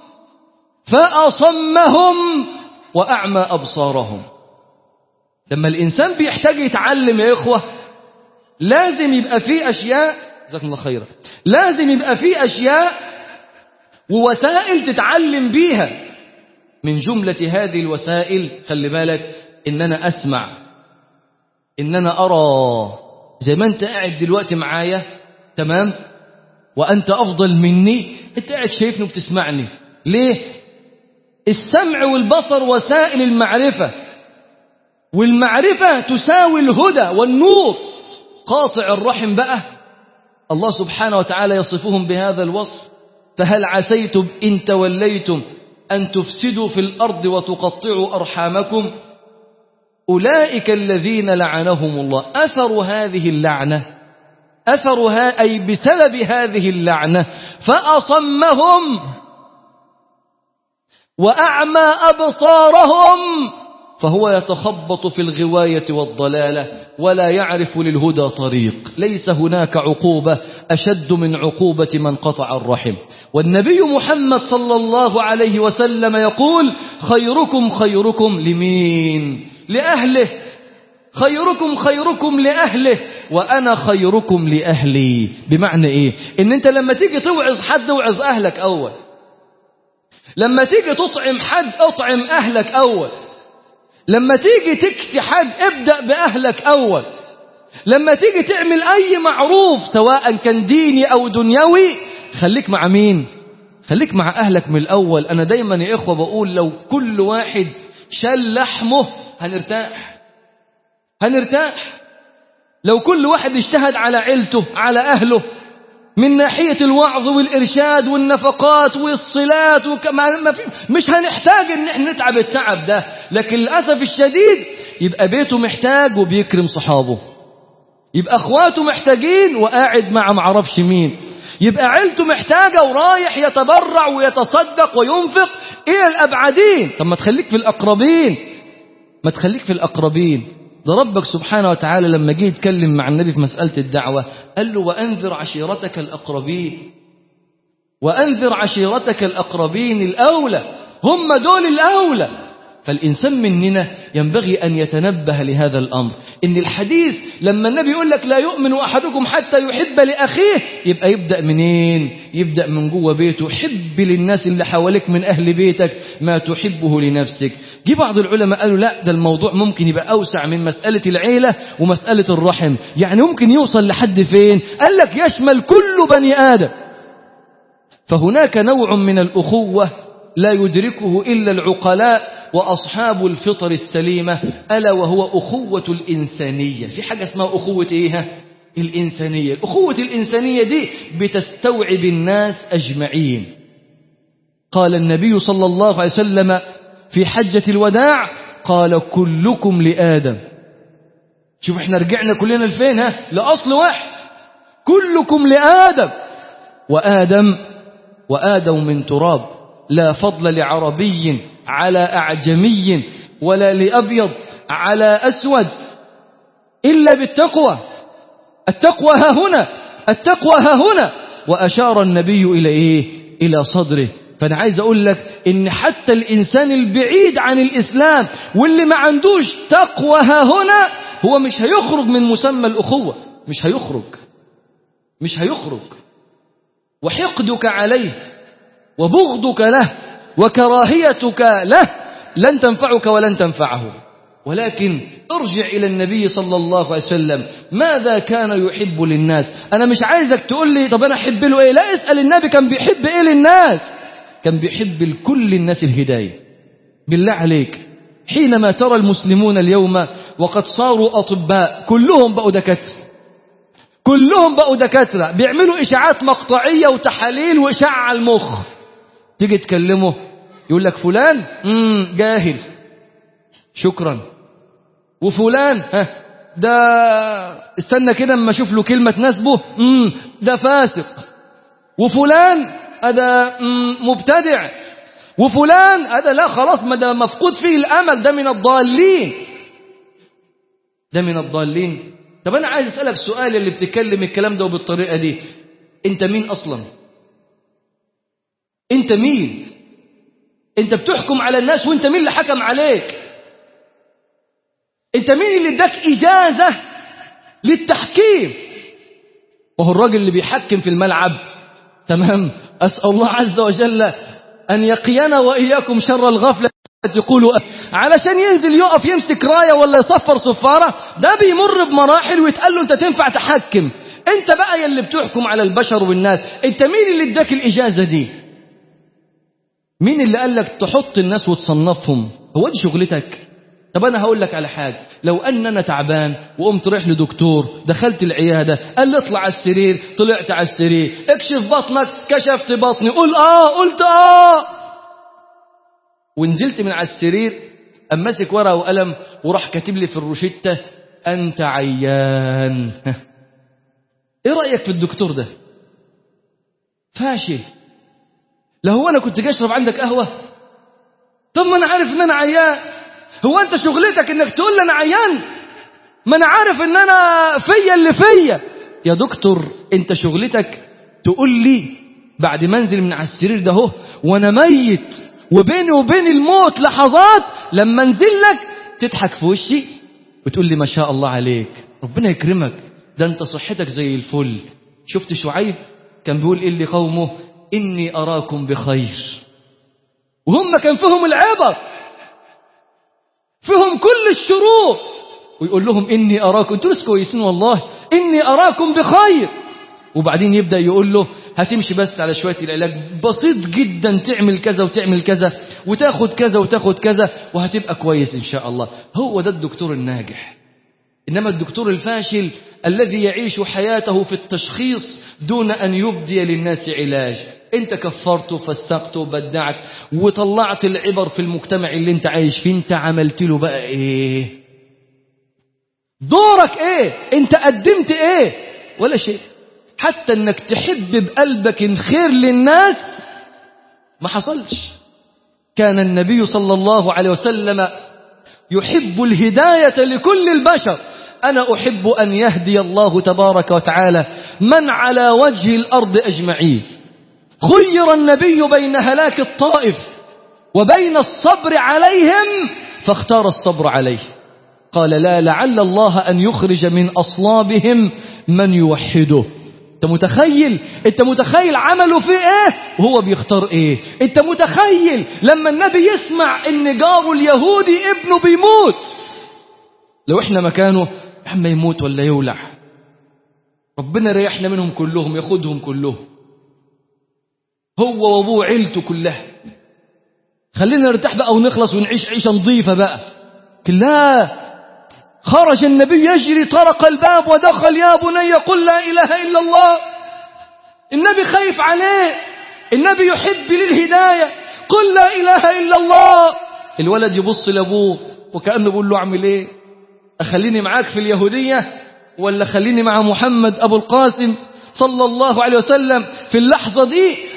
فأصمهم وأعمى أبصارهم لما الإنسان بيحتاج يتعلم يا إخوة لازم يبقى فيه أشياء جزاكم الله خيرا لازم يبقى فيه أشياء ووسائل تتعلم بيها من جملة هذه الوسائل خلي بالك إن أنا أسمع إن أنا أرى زي ما أنت قاعد دلوقتي معايا تمام وأنت أفضل مني أنت قاعد شايفني وبتسمعني ليه السمع والبصر وسائل المعرفة والمعرفة تساوي الهدى والنور قاطع الرحم بقى الله سبحانه وتعالى يصفهم بهذا الوصف فهل عسيتم إن توليتم أن تفسدوا في الأرض وتقطعوا أرحامكم أولئك الذين لعنهم الله أثر هذه اللعنة أثرها أي بسبب هذه اللعنة فأصمهم وأعمى أبصارهم فهو يتخبط في الغواية والضلالة ولا يعرف للهدى طريق ليس هناك عقوبة أشد من عقوبة من قطع الرحم والنبي محمد صلى الله عليه وسلم يقول خيركم خيركم لمين لأهله خيركم خيركم لأهله وأنا خيركم لأهلي بمعنى إيه إن أنت لما تيجي توعظ حد اوعظ أهلك أول لما تيجي تطعم حد اطعم أهلك أول لما تيجي تكسي حد ابدأ بأهلك أول لما تيجي تعمل أي معروف سواء كان ديني أو دنيوي خليك مع مين خليك مع أهلك من الأول أنا دايما يا إخوة بقول لو كل واحد شال لحمه هنرتاح هنرتاح لو كل واحد اجتهد على عيلته على أهله من ناحية الوعظ والإرشاد والنفقات والصلات وكما ما في مش هنحتاج ان احنا نتعب التعب ده لكن للأسف الشديد يبقى بيته محتاج وبيكرم صحابه يبقى اخواته محتاجين وقاعد مع معرفش مين يبقى عيلته محتاجة ورايح يتبرع ويتصدق وينفق إلى الأبعدين طب ما تخليك في الأقربين ما تخليك في الأقربين ده ربك سبحانه وتعالى لما جه يتكلم مع النبي في مسألة الدعوة قال له وأنذر عشيرتك الأقربين وأنذر عشيرتك الأقربين الأولى هم دول الأولى فالإنسان مننا ينبغي أن يتنبه لهذا الأمر إن الحديث لما النبي يقول لك لا يؤمن أحدكم حتى يحب لأخيه يبقى يبدأ منين يبدأ من جوه بيته حب للناس اللي حواليك من أهل بيتك ما تحبه لنفسك جه بعض العلماء قالوا لا ده الموضوع ممكن يبقى أوسع من مسألة العيلة ومسألة الرحم يعني ممكن يوصل لحد فين قال لك يشمل كل بني آدم فهناك نوع من الأخوة لا يدركه إلا العقلاء وأصحاب الفطر السليمة ألا وهو أخوة الإنسانية في حاجة اسمها أخوة إيها الإنسانية الأخوة الإنسانية دي بتستوعب الناس أجمعين قال النبي صلى الله عليه وسلم في حجة الوداع قال كلكم لآدم شوف احنا رجعنا كلنا لفين ها لأصل واحد كلكم لآدم وآدم وآدم من تراب لا فضل لعربي على أعجمي ولا لأبيض على أسود إلا بالتقوى التقوى ها هنا التقوى ها هنا وأشار النبي إلى إيه إلى صدره فأنا عايز أقول لك إن حتى الإنسان البعيد عن الإسلام واللي ما عندوش تقوى ها هنا هو مش هيخرج من مسمى الأخوة مش هيخرج مش هيخرج وحقدك عليه وبغضك له وكراهيتك له لن تنفعك ولن تنفعه ولكن ارجع إلى النبي صلى الله عليه وسلم ماذا كان يحب للناس أنا مش عايزك تقول لي طب أنا أحب له إيه لا اسأل النبي كان بيحب إيه للناس كان بيحب لكل الناس الهداية بالله عليك حينما ترى المسلمون اليوم وقد صاروا أطباء كلهم بقوا دكاتره كلهم بقوا دكاترة بيعملوا إشاعات مقطعية وتحاليل وإشاعة على المخ تيجي تكلمه يقول لك فلان مم جاهل شكرا وفلان ها ده استنى كده اما اشوف له كلمة تناسبه مم ده فاسق وفلان هذا مبتدع وفلان هذا لا خلاص ما ده مفقود فيه الأمل ده من الضالين ده من الضالين طب أنا عايز أسألك سؤال اللي بتتكلم الكلام ده وبالطريقة دي أنت مين أصلا أنت مين أنت بتحكم على الناس وأنت مين اللي حكم عليك أنت مين اللي اداك إجازة للتحكيم وهو الراجل اللي بيحكم في الملعب تمام أسأل الله عز وجل أن يقينا وإياكم شر الغفلة تقولوا علشان ينزل يقف يمسك راية ولا يصفر صفارة ده بيمر بمراحل ويتقال له انت تنفع تحكم انت بقى يلي بتحكم على البشر والناس انت مين اللي اداك الإجازة دي مين اللي قال لك تحط الناس وتصنفهم هو دي شغلتك طب أنا هقول لك على حاجة لو أن أنا تعبان وقمت رايح لدكتور دخلت العيادة قال لي اطلع على السرير طلعت على السرير اكشف بطنك كشفت بطني قول آه قلت آه ونزلت من على السرير أم ماسك ورقة وقلم وراح كاتب لي في الروشتة أنت عيان إيه رأيك في الدكتور ده فاشل لا هو أنا كنت أشرب عندك قهوة طب ما أنا عارف إن أنا عيان هو أنت شغلتك إنك تقول لي أنا عيان ما أنا عارف إن أنا فيا اللي فيا يا دكتور أنت شغلتك تقول لي بعد ما انزل من على السرير ده هو وأنا ميت وبيني وبين الموت لحظات لما انزل لك تضحك في وشي وتقول لي ما شاء الله عليك ربنا يكرمك ده انت صحتك زي الفل شفت شعيب كان بيقول ايه لقومه اني اراكم بخير وهم كان فيهم العبر فيهم كل الشرور ويقول لهم اني اراكم انتوا ناس كويسين والله اني اراكم بخير وبعدين يبدا يقول له هتمشي بس على شوية العلاج بسيط جدا تعمل كذا وتعمل كذا وتاخد كذا وتاخد كذا وهتبقى كويس إن شاء الله هو ده الدكتور الناجح إنما الدكتور الفاشل الذي يعيش حياته في التشخيص دون أن يبدي للناس علاج انت كفرت وفسقت وبدعت وطلعت العبر في المجتمع اللي انت عايش فيه انت عملت له بقى ايه دورك ايه انت قدمت ايه ولا شيء حتى انك تحب بقلبك الخير للناس ما حصلش كان النبي صلى الله عليه وسلم يحب الهداية لكل البشر أنا أحب أن يهدي الله تبارك وتعالى من على وجه الأرض أجمعين خير النبي بين هلاك الطائف وبين الصبر عليهم فاختار الصبر عليه قال لا لعل الله أن يخرج من أصلابهم من يوحده انت متخيل انت متخيل عمله في ايه وهو بيختار ايه انت متخيل لما النبي يسمع ان جاره اليهودي ابنه بيموت لو احنا مكانه اما يموت ولا يولع ربنا ريحنا منهم كلهم ياخدهم كلهم هو وابوه عيلته كلها خلينا نرتاح بقى ونخلص ونعيش عيشه نظيفه بقى لا خرج النبي يجري طرق الباب ودخل يا بني قل لا إله إلا الله النبي خايف عليه النبي يحب للهداية قل لا إله إلا الله الولد يبص لأبوه وكأنه بيقول له أعمل إيه أخليني معاك في اليهودية ولا خليني مع محمد أبو القاسم صلى الله عليه وسلم في اللحظة دي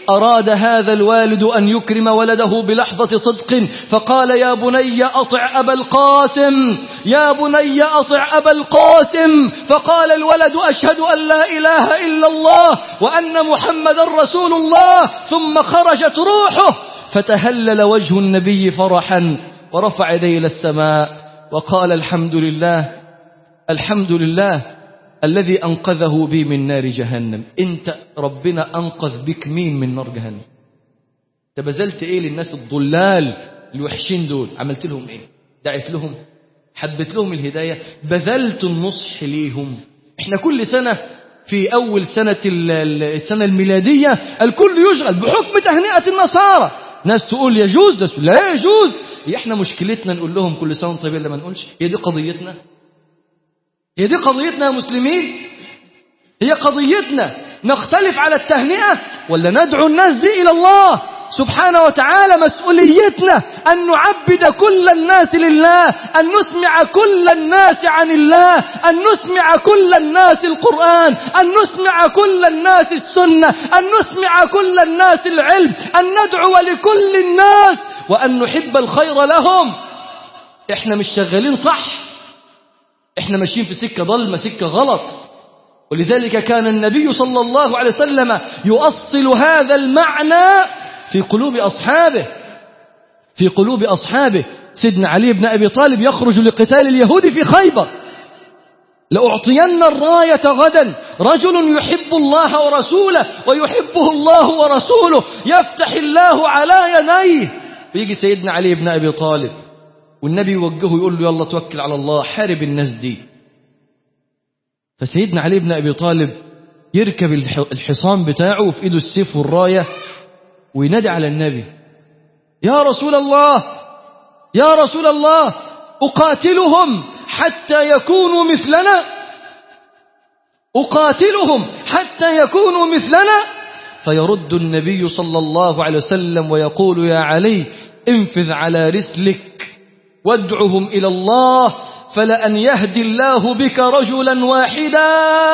أراد هذا الوالد أن يكرم ولده بلحظة صدق فقال يا بني أطع أبا القاسم يا بني أطع أبا القاسم فقال الولد أشهد أن لا إله إلا الله وأن محمد رسول الله ثم خرجت روحه فتهلل وجه النبي فرحا ورفع يديه إلى السماء وقال الحمد لله الحمد لله الذي أنقذه بي من نار جهنم انت ربنا أنقذ بك مين من نار جهنم تبذلت ايه للناس الضلال الوحشين دول عملت لهم ايه دعيت لهم حبت لهم الهداية بذلت النصح ليهم احنا كل سنة في أول سنة السنة الميلادية الكل يشغل بحكم تهنئة النصارى ناس تقول يجوز ناس لا يجوز هي احنا مشكلتنا نقول لهم كل سنة طيبين لما نقولش هي دي قضيتنا هي دي قضيتنا يا مسلمين هي قضيتنا نختلف على التهنئة ولا ندعو الناس دي إلى الله سبحانه وتعالى مسؤوليتنا أن نعبد كل الناس لله أن نسمع كل الناس عن الله أن نسمع كل الناس القرآن أن نسمع كل الناس السنة أن نسمع كل الناس العلم أن ندعو لكل الناس وأن نحب الخير لهم احنا مش شغالين صح احنا ماشيين في سكة ضلمة سكة غلط ولذلك كان النبي صلى الله عليه وسلم يؤصل هذا المعنى في قلوب أصحابه في قلوب أصحابه سيدنا علي بن أبي طالب يخرج لقتال اليهود في خيبر لأعطين الراية غدا رجل يحب الله ورسوله ويحبه الله ورسوله يفتح الله على يديه ويجي سيدنا علي بن أبي طالب والنبي يوجهه يقول له يلا توكل على الله حارب الناس دي فسيدنا علي بن أبي طالب يركب الحصان بتاعه في إيده السيف والراية وينادي على النبي يا رسول الله يا رسول الله أقاتلهم حتى يكونوا مثلنا أقاتلهم حتى يكونوا مثلنا فيرد النبي صلى الله عليه وسلم ويقول يا علي انفذ على رسلك وادعهم إلى الله فلأن يهدي الله بك رجلا واحدا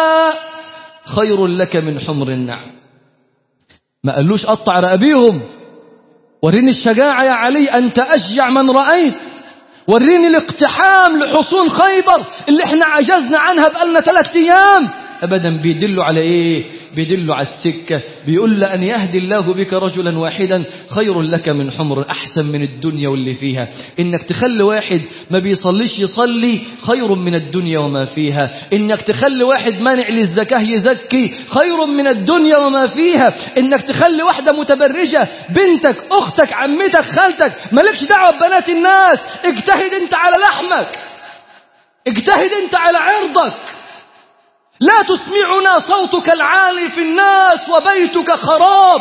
خير لك من حمر النعم ما قالوش قطع رقبيهم وريني الشجاعة يا علي أنت أشجع من رأيت وريني الاقتحام لحصون خيبر اللي احنا عجزنا عنها بقالنا ثلاثة أيام أبدا بيدلوا على إيه بيدلوا على السكة بيقول لأن يهدي الله بك رجلا واحدا خير لك من حمر أحسن من الدنيا واللي فيها إنك تخلي واحد ما بيصليش يصلي خير من الدنيا وما فيها إنك تخلي واحد مانع للزكاة يزكي خير من الدنيا وما فيها إنك تخلي واحدة متبرجة بنتك أختك عمتك خالتك مالكش دعوة ببنات الناس اجتهد انت على لحمك اجتهد انت على عرضك لا تسمعنا صوتك العالي في الناس وبيتك خراب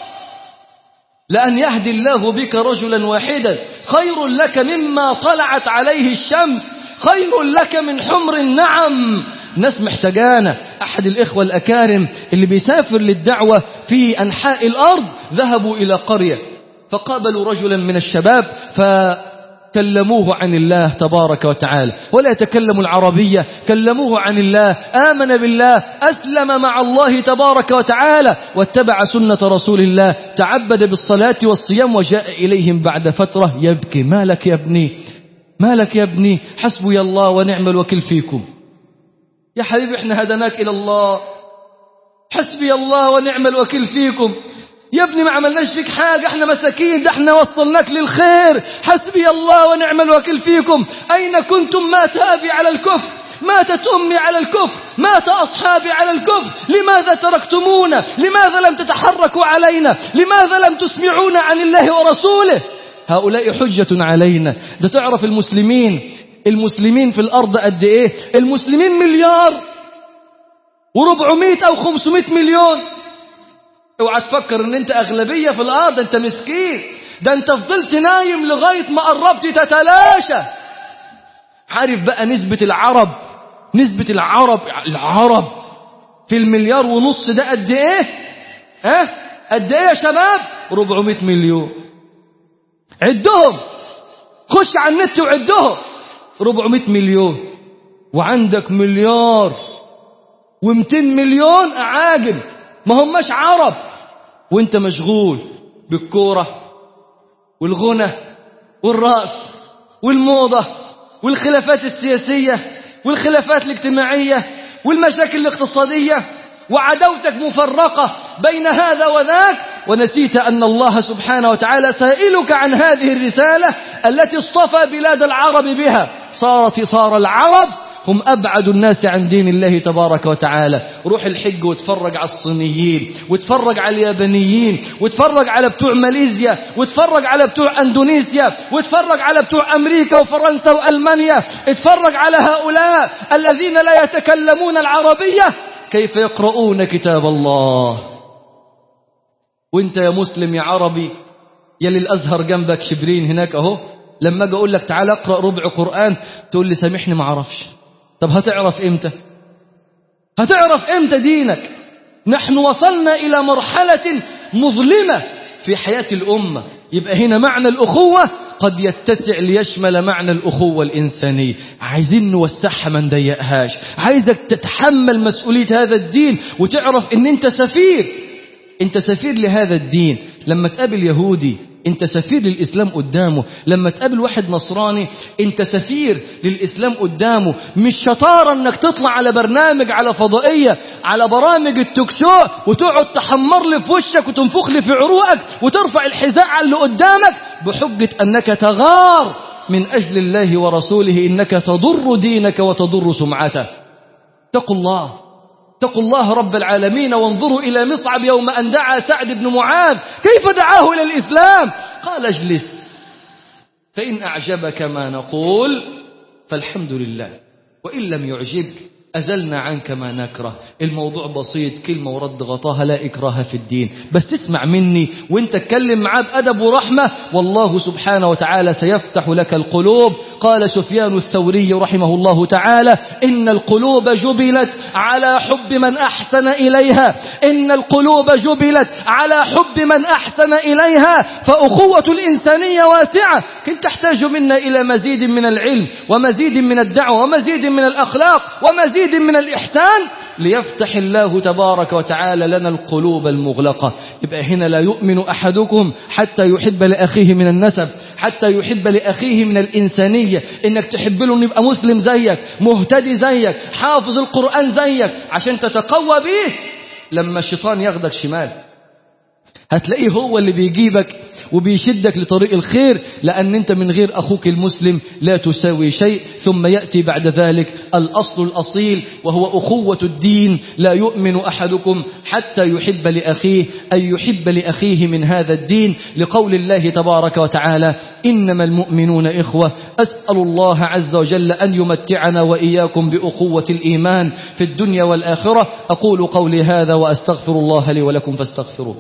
لأن يهدي الله بك رجلا واحدا خير لك مما طلعت عليه الشمس خير لك من حمر النعم ناس محتاجانا أحد الإخوة الأكارم اللي بيسافر للدعوة في أنحاء الأرض ذهبوا إلى قرية فقابلوا رجلا من الشباب ف كلموه عن الله تبارك وتعالى ولا يتكلم العربية كلموه عن الله آمن بالله أسلم مع الله تبارك وتعالى واتبع سنة رسول الله تعبد بالصلاة والصيام وجاء إليهم بعد فترة يبكي ما لك يا ابني ما لك يا ابني حسبي الله ونعم الوكيل فيكم يا حبيبي احنا هدناك إلى الله حسبي الله ونعم الوكيل فيكم يا ابني ما عملناش فيك حاجة احنا مساكين ده احنا وصلناك للخير حسبي الله ونعم الوكيل فيكم أين كنتم مات أبي على الكفر ماتت أمي على الكفر مات أصحابي على الكفر لماذا تركتمونا لماذا لم تتحركوا علينا لماذا لم تسمعونا عن الله ورسوله هؤلاء حجة علينا ده تعرف المسلمين المسلمين في الأرض قد إيه المسلمين مليار وربعمائة أو خمسمائة مليون اوعى تفكر ان انت اغلبية في الارض انت مسكين ده انت فضلت نايم لغاية ما قربت تتلاشى عارف بقى نسبة العرب نسبة العرب العرب في المليار ونص ده قد ايه ها قد ايه يا شباب 400 مليون عدهم خش على النت وعدهم 400 مليون وعندك مليار و200 مليون أعاجم ما هماش عرب وانت مشغول بالكورة والغنى والرأس والموضة والخلافات السياسية والخلافات الاجتماعية والمشاكل الاقتصادية وعدوتك مفرقة بين هذا وذاك ونسيت أن الله سبحانه وتعالى سائلك عن هذه الرسالة التي اصطفى بلاد العرب بها صارت صار العرب هم أبعد الناس عن دين الله تبارك وتعالى روح الحج وتفرج على الصينيين وتفرج على اليابانيين وتفرج على بتوع ماليزيا وتفرج على بتوع أندونيسيا وتفرج على بتوع أمريكا وفرنسا وألمانيا اتفرج على هؤلاء الذين لا يتكلمون العربية كيف يقرؤون كتاب الله وانت يا مسلم يا عربي يا للأزهر جنبك شبرين هناك اهو لما اجي اقول لك تعال اقرا ربع قران تقول لي سامحني ما اعرفش طب هتعرف امتى هتعرف امتى دينك نحن وصلنا الى مرحله مظلمه في حياه الامه يبقى هنا معنى الاخوه قد يتسع ليشمل معنى الأخوة الإنسانية عايزين نوسعها ما نضيقهاش عايزك تتحمل مسؤولية هذا الدين وتعرف ان انت سفير انت سفير لهذا الدين لما تقابل يهودي انت سفير للإسلام قدامه لما تقابل واحد نصراني انت سفير للإسلام قدامه مش شطارة انك تطلع على برنامج على فضائية على برامج التوكشو وتقعد تحمر لي في وشك وتنفخ لي في عروقك وترفع الحذاء على اللي قدامك بحجة أنك تغار من أجل الله ورسوله إنك تضر دينك وتضر سمعته اتقوا الله اتقوا الله رب العالمين وانظروا إلى مصعب يوم أن دعا سعد بن معاذ كيف دعاه إلى الإسلام قال اجلس فإن أعجبك ما نقول فالحمد لله وإن لم يعجبك أزلنا عنك ما نكره الموضوع بسيط كلمة ورد غطاها لا إكراه في الدين بس اسمع مني وانت اتكلم معاه بأدب ورحمة والله سبحانه وتعالى سيفتح لك القلوب قال سفيان الثوري رحمه الله تعالى إن القلوب جبلت على حب من أحسن إليها إن القلوب جبلت على حب من أحسن إليها فأخوة الإنسانية واسعة كنت تحتاج منا إلى مزيد من العلم ومزيد من الدعوة ومزيد من الأخلاق ومزيد من الإحسان ليفتح الله تبارك وتعالى لنا القلوب المغلقة يبقى هنا لا يؤمن أحدكم حتى يحب لأخيه من النسب حتى يحب لأخيه من الإنسانية إنك تحب له أن يبقى مسلم زيك مهتدي زيك حافظ القرآن زيك عشان تتقوى به لما الشيطان ياخدك شمال هتلاقيه هو اللي بيجيبك وبيشدك لطريق الخير لأن أنت من غير أخوك المسلم لا تساوي شيء ثم يأتي بعد ذلك الأصل الأصيل وهو أخوة الدين لا يؤمن أحدكم حتى يحب لأخيه أي يحب لأخيه من هذا الدين لقول الله تبارك وتعالى إنما المؤمنون إخوة أسأل الله عز وجل أن يمتعنا وإياكم بأخوة الإيمان في الدنيا والآخرة أقول قولي هذا وأستغفر الله لي ولكم فاستغفروه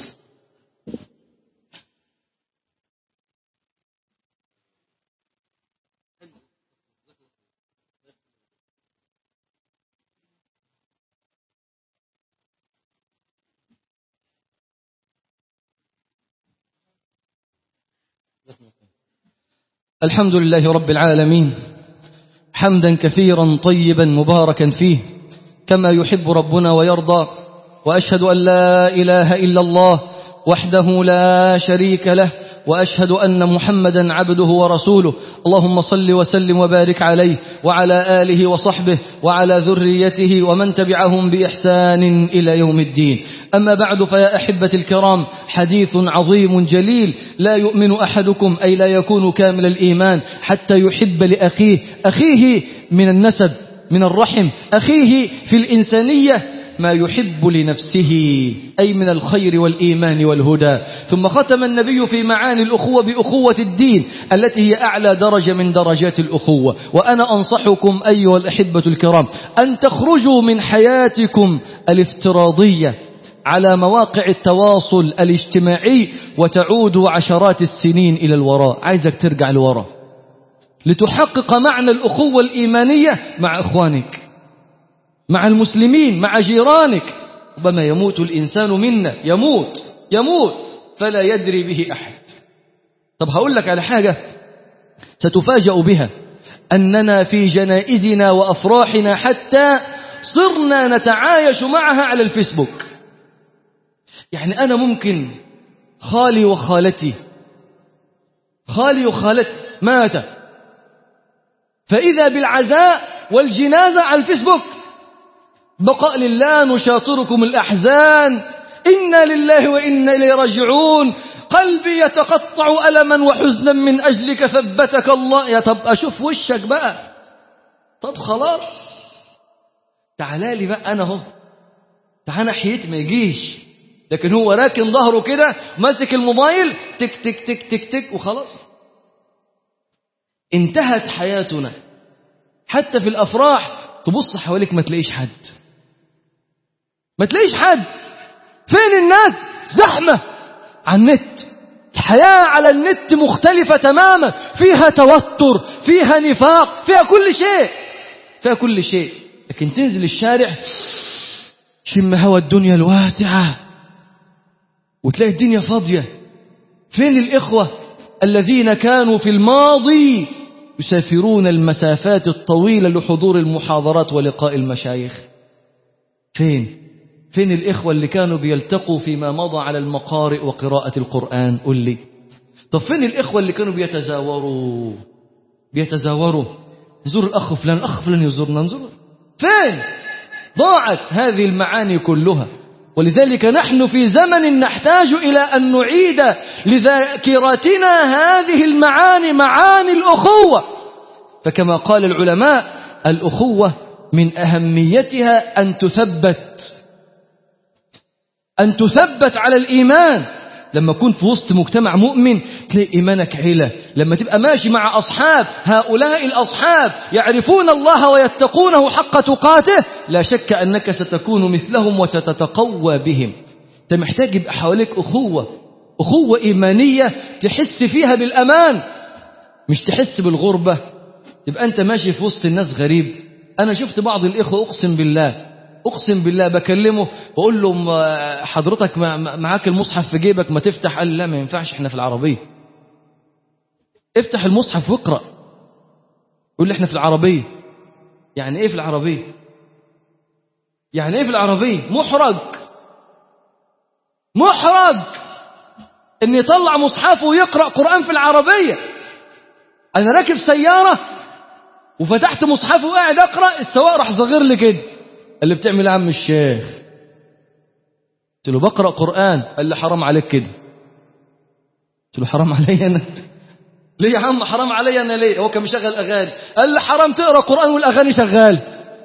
الحمد لله رب العالمين حمدا كثيرا طيبا مباركا فيه كما يحب ربنا ويرضى وأشهد أن لا إله إلا الله وحده لا شريك له وأشهد أن محمدا عبده ورسوله اللهم صل وسلم وبارك عليه وعلى آله وصحبه وعلى ذريته ومن تبعهم بإحسان إلى يوم الدين أما بعد فيا أحبة الكرام حديث عظيم جليل لا يؤمن أحدكم أي لا يكون كامل الإيمان حتى يحب لأخيه أخيه من النسب من الرحم أخيه في الإنسانية ما يحب لنفسه أي من الخير والإيمان والهدى ثم ختم النبي في معاني الأخوة بأخوة الدين التي هي أعلى درجة من درجات الأخوة وأنا أنصحكم أيها الأحبة الكرام أن تخرجوا من حياتكم الافتراضية على مواقع التواصل الاجتماعي وتعودوا عشرات السنين إلى الوراء عايزك ترجع لوراء لتحقق معنى الأخوة الإيمانية مع إخوانك مع المسلمين مع جيرانك ربما يموت الإنسان منا يموت يموت فلا يدري به أحد طب هقول لك على حاجة ستفاجأ بها أننا في جنائزنا وأفراحنا حتى صرنا نتعايش معها على الفيسبوك يعني أنا ممكن خالي وخالتي خالي وخالتي مات فإذا بالعزاء والجنازة على الفيسبوك بقاء لله نشاطركم الأحزان إنا لله وإنا إليه راجعون قلبي يتقطع ألما وحزنا من أجلك ثبتك الله يا طب أشوف وشك بقى طب خلاص تعالى لي بقى أنا اهو تعالى ناحيتي ما يجيش لكن هو راكن ظهره كده ماسك الموبايل تك تك تك تك تك وخلاص انتهت حياتنا حتى في الأفراح تبص حواليك ما تلاقيش حد ما تلاقيش حد فين الناس زحمة على النت الحياة على النت مختلفة تماما فيها توتر فيها نفاق فيها كل شيء فيها كل شيء لكن تنزل الشارع شم هوا الدنيا الواسعة وتلاقي الدنيا فاضية فين الإخوة الذين كانوا في الماضي يسافرون المسافات الطويلة لحضور المحاضرات ولقاء المشايخ فين فين الإخوة اللي كانوا بيلتقوا فيما مضى على المقارئ وقراءة القرآن قل لي طب فين الإخوة اللي كانوا بيتزاوروا بيتزاوروا نزور الأخ فلان الأخ فلان يزورنا نزور فين ضاعت هذه المعاني كلها ولذلك نحن في زمن نحتاج إلى أن نعيد لذاكرتنا هذه المعاني معاني الأخوة فكما قال العلماء الأخوة من أهميتها أن تثبت أن تثبت على الإيمان لما كنت في وسط مجتمع مؤمن تلاقي إيمانك عيلة لما تبقى ماشي مع أصحاب هؤلاء الأصحاب يعرفون الله ويتقونه حق تقاته لا شك أنك ستكون مثلهم وستتقوى بهم أنت محتاج يبقى حواليك أخوة أخوة إيمانية تحس فيها بالأمان مش تحس بالغربة تبقى أنت ماشي في وسط الناس غريب أنا شفت بعض الإخوة أقسم بالله أقسم بالله بكلمه بقول له حضرتك معاك المصحف في جيبك ما تفتح قال لا ما ينفعش احنا في العربية افتح المصحف واقرأ يقول لي احنا في العربية يعني ايه في العربية يعني ايه في العربية محرج محرج ان يطلع مصحفه ويقرأ قرآن في العربية انا راكب سيارة وفتحت مصحفه وقاعد اقرأ السواق راح صغير لي كده قال لي بتعمل يا عم الشيخ قلت له بقرأ قرآن قال لي حرام عليك كده قلت له حرام علي أنا ليه يا عم حرام علي أنا ليه هو كان مشغل أغاني قال لي حرام تقرأ قرآن والأغاني شغال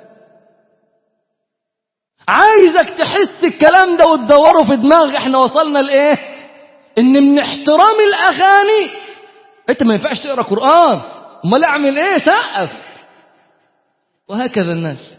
عايزك تحس الكلام ده وتدوره في دماغك احنا وصلنا لايه ان من احترام الاغاني انت ما ينفعش تقرا قران امال اعمل ايه سقف وهكذا الناس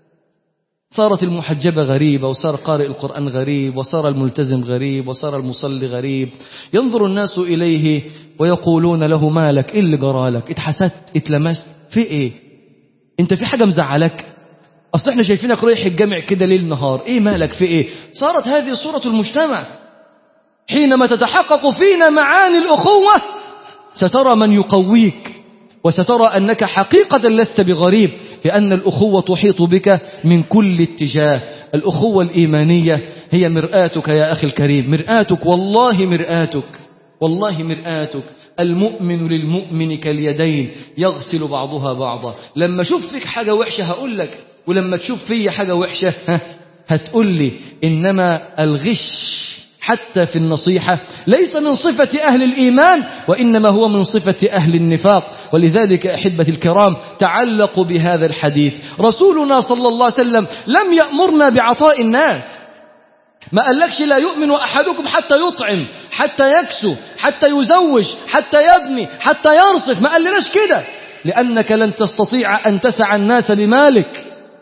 صارت المحجبة غريبة وصار قارئ القرآن غريب وصار الملتزم غريب وصار المصلي غريب ينظر الناس إليه ويقولون له مالك إيه اللي جرالك اتحسدت اتلمست في ايه انت في حاجة مزعلك اصل احنا شايفينك رايح الجامع كده ليل نهار ايه مالك في ايه صارت هذه صورة المجتمع حينما تتحقق فينا معاني الأخوة سترى من يقويك وسترى أنك حقيقة لست بغريب لأن الأخوة تحيط بك من كل اتجاه الأخوة الإيمانية هي مرآتك يا أخي الكريم مرآتك والله مرآتك والله مرآتك المؤمن للمؤمن كاليدين يغسل بعضها بعضا لما أشوف فيك حاجة وحشة هقول لك ولما تشوف في حاجة وحشة هتقول لي إنما الغش حتى في النصيحة ليس من صفة أهل الإيمان وإنما هو من صفة أهل النفاق ولذلك أحبة الكرام تعلقوا بهذا الحديث رسولنا صلى الله عليه وسلم لم يأمرنا بعطاء الناس ما قالكش لا يؤمن أحدكم حتى يطعم حتى يكسو حتى يزوج حتى يبني حتى يرصف ما قالناش كده لأنك لن تستطيع أن تسع الناس بمالك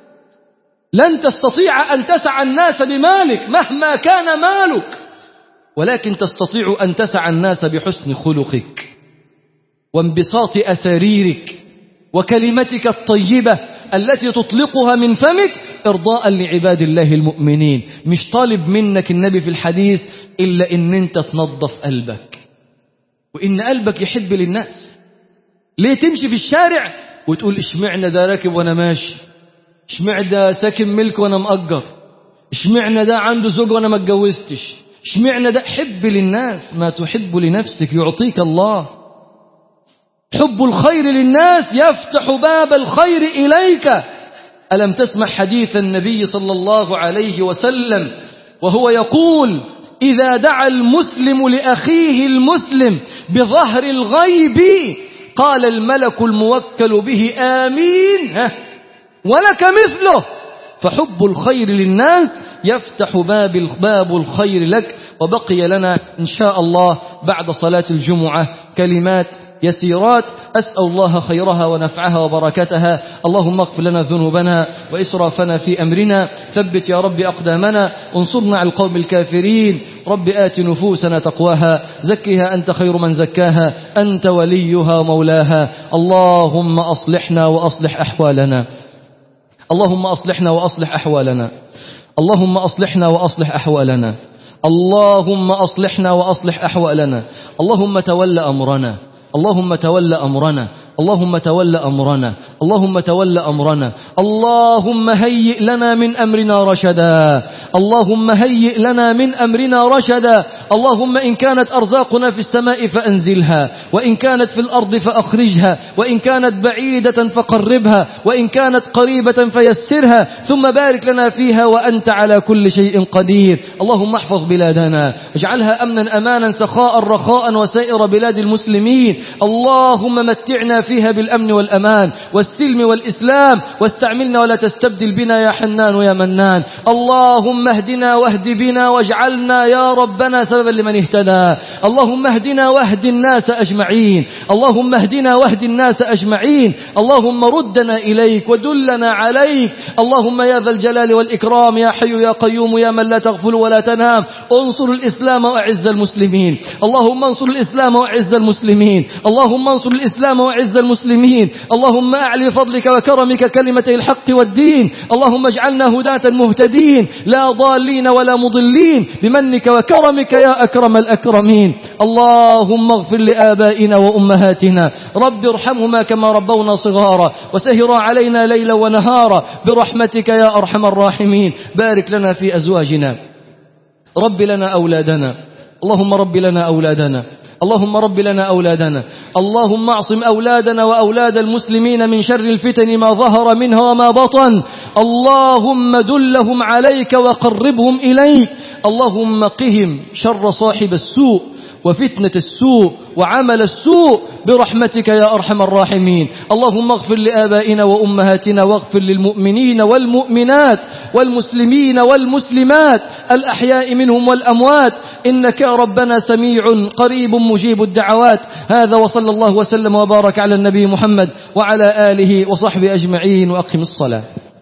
لن تستطيع أن تسع الناس بمالك مهما كان مالك ولكن تستطيع أن تسع الناس بحسن خلقك وانبساط أساريرك وكلمتك الطيبة التي تطلقها من فمك إرضاء لعباد الله المؤمنين مش طالب منك النبي في الحديث إلا إن أنت تنظف قلبك وإن قلبك يحب للناس ليه تمشي في الشارع وتقول اشمعنى ده راكب وأنا ماشي اشمعنى ده ساكن ملك وأنا مأجر اشمعنى ده عنده زوج وأنا ما اتجوزتش اشمعنى ده حب للناس ما تحب لنفسك يعطيك الله حب الخير للناس يفتح باب الخير إليك ألم تسمع حديث النبي صلى الله عليه وسلم وهو يقول إذا دعا المسلم لأخيه المسلم بظهر الغيب قال الملك الموكل به آمين ولك مثله فحب الخير للناس يفتح باب باب الخير لك وبقي لنا إن شاء الله بعد صلاة الجمعة كلمات يسيرات أسأل الله خيرها ونفعها وبركتها اللهم اغفر لنا ذنوبنا وإسرافنا في أمرنا ثبت يا رب أقدامنا انصرنا على القوم الكافرين رب آت نفوسنا تقواها زكها أنت خير من زكاها أنت وليها ومولاها اللهم أصلحنا وأصلح أحوالنا اللهم أصلحنا وأصلح أحوالنا اللهم أصلحنا وأصلح أحوالنا اللهم أصلحنا وأصلح أحوالنا اللهم تول أمرنا اللهم تول أمرنا اللهم تول أمرنا اللهم تول أمرنا اللهم هيئ لنا من أمرنا رشدا اللهم هيئ لنا من أمرنا رشدا اللهم إن كانت أرزاقنا في السماء فأنزلها وإن كانت في الأرض فأخرجها وإن كانت بعيدة فقربها وإن كانت قريبة فيسرها ثم بارك لنا فيها وأنت على كل شيء قدير اللهم احفظ بلادنا اجعلها أمنا أمانا سخاء رخاء وسائر بلاد المسلمين اللهم متعنا فيها بالأمن والأمان والسلم والإسلام واستعملنا ولا تستبدل بنا يا حنان يا منان اللهم اهدنا واهد بنا واجعلنا يا ربنا سببا لمن اهتدى اللهم اهدنا واهد الناس أجمعين اللهم اهدنا واهد الناس أجمعين اللهم ردنا إليك ودلنا عليك اللهم يا ذا الجلال والإكرام يا حي يا قيوم يا من لا تغفل ولا تنام انصر الإسلام وأعز المسلمين اللهم انصر الإسلام وأعز المسلمين اللهم انصر الإسلام وأعز المسلمين اللهم أعلي بفضلك وكرمك كلمة الحق والدين اللهم اجعلنا هداة مهتدين لا ضالين ولا مضلين بمنك وكرمك يا أكرم الأكرمين اللهم اغفر لآبائنا وأمهاتنا رب ارحمهما كما ربونا صغارا وسهر علينا ليلا ونهارا برحمتك يا أرحم الراحمين بارك لنا في أزواجنا رب لنا أولادنا اللهم رب لنا أولادنا اللهم رب لنا أولادنا اللهم اعصم أولادنا وأولاد المسلمين من شر الفتن ما ظهر منها وما بطن اللهم دلهم عليك وقربهم إليك اللهم قهم شر صاحب السوء وفتنة السوء وعمل السوء برحمتك يا أرحم الراحمين اللهم اغفر لآبائنا وأمهاتنا واغفر للمؤمنين والمؤمنات والمسلمين والمسلمات الأحياء منهم والأموات إنك يا ربنا سميع قريب مجيب الدعوات هذا وصلى الله وسلم وبارك على النبي محمد وعلى آله وصحبه أجمعين وأقم الصلاة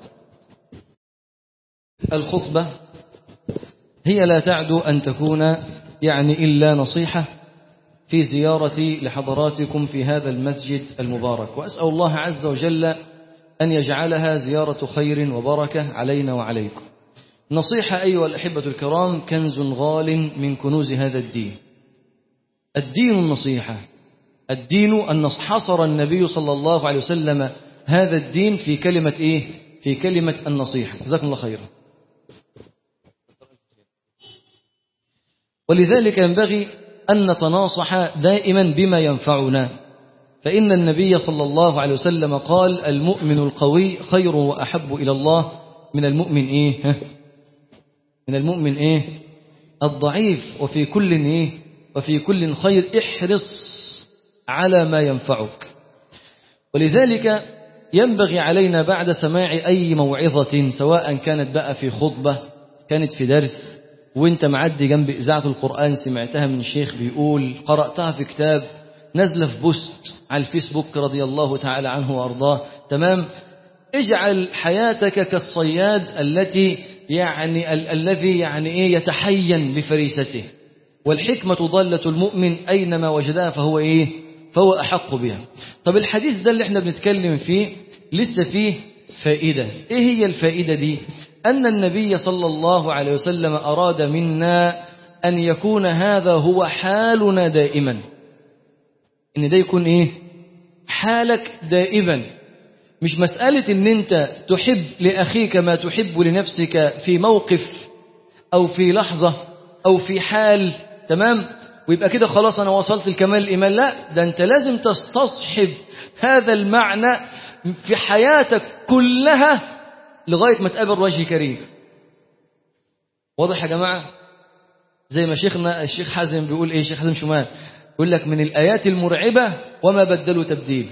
الخطبة هي لا تعدو أن تكون يعني إلا نصيحة في زيارتي لحضراتكم في هذا المسجد المبارك وأسأل الله عز وجل أن يجعلها زيارة خير وبركة علينا وعليكم نصيحة أيها الأحبة الكرام كنز غال من كنوز هذا الدين الدين النصيحة الدين أن حصر النبي صلى الله عليه وسلم هذا الدين في كلمة إيه؟ في كلمة النصيحة جزاكم الله خيرا ولذلك ينبغي أن نتناصح دائما بما ينفعنا فإن النبي صلى الله عليه وسلم قال المؤمن القوي خير وأحب إلى الله من المؤمن إيه من المؤمن إيه الضعيف وفي كل إيه وفي كل خير احرص على ما ينفعك ولذلك ينبغي علينا بعد سماع أي موعظة سواء كانت بقى في خطبة كانت في درس وانت معدي جنب إذاعة القرآن سمعتها من شيخ بيقول قرأتها في كتاب نزل في بوست على الفيسبوك رضي الله تعالى عنه وأرضاه تمام اجعل حياتك كالصياد التي يعني ال الذي يعني ايه يتحين بفريسته والحكمة ضالة المؤمن أينما وجدها فهو ايه فهو أحق بها طب الحديث ده اللي احنا بنتكلم فيه لسه فيه فائدة ايه هي الفائدة دي أن النبي صلى الله عليه وسلم أراد منا أن يكون هذا هو حالنا دائما إن ده يكون إيه حالك دائما مش مسألة إن أنت تحب لأخيك ما تحب لنفسك في موقف أو في لحظة أو في حال تمام ويبقى كده خلاص أنا وصلت لكمال الإيمان لا ده أنت لازم تستصحب هذا المعنى في حياتك كلها لغاية ما تقابل وجه كريم واضح يا جماعة زي ما شيخنا الشيخ حازم بيقول ايه شيخ حازم شمال يقول لك من الآيات المرعبة وما بدلوا تبديل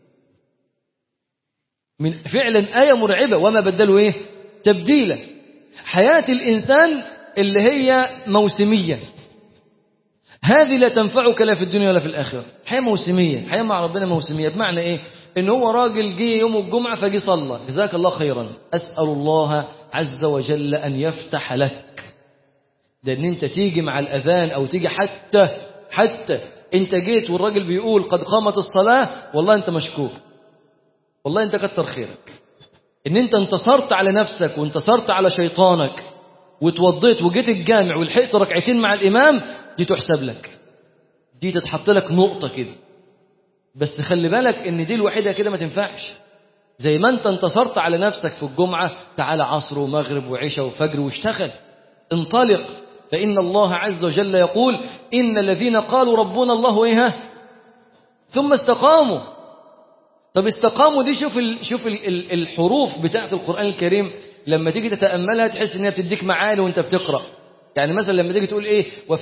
من فعلا آية مرعبة وما بدلوا ايه تبديلا حياة الإنسان اللي هي موسمية هذه لا تنفعك لا في الدنيا ولا في الآخرة حياة موسمية حياة مع ربنا موسمية بمعنى ايه ان هو راجل جه يوم الجمعة فجي صلى جزاك الله خيرا أسأل الله عز وجل أن يفتح لك ده ان انت تيجي مع الأذان أو تيجي حتى حتى انت جيت والراجل بيقول قد قامت الصلاة والله انت مشكور والله انت كتر خيرك ان انت انتصرت على نفسك وانتصرت على شيطانك وتوضيت وجيت الجامع ولحقت ركعتين مع الإمام دي تحسب لك دي تتحط لك نقطة كده بس خلي بالك ان دي الوحيدة كده ما تنفعش زي ما انت انتصرت على نفسك في الجمعة تعالى عصر ومغرب وعشاء وفجر واشتغل انطلق فإن الله عز وجل يقول إن الذين قالوا ربنا الله إيه ثم استقاموا طب استقاموا دي شوف ال شوف ال ال الحروف بتاعت القرآن الكريم لما تيجي تتأملها تحس إنها بتديك معاني وأنت بتقرأ يعني مثلا لما تيجي تقول إيه وفي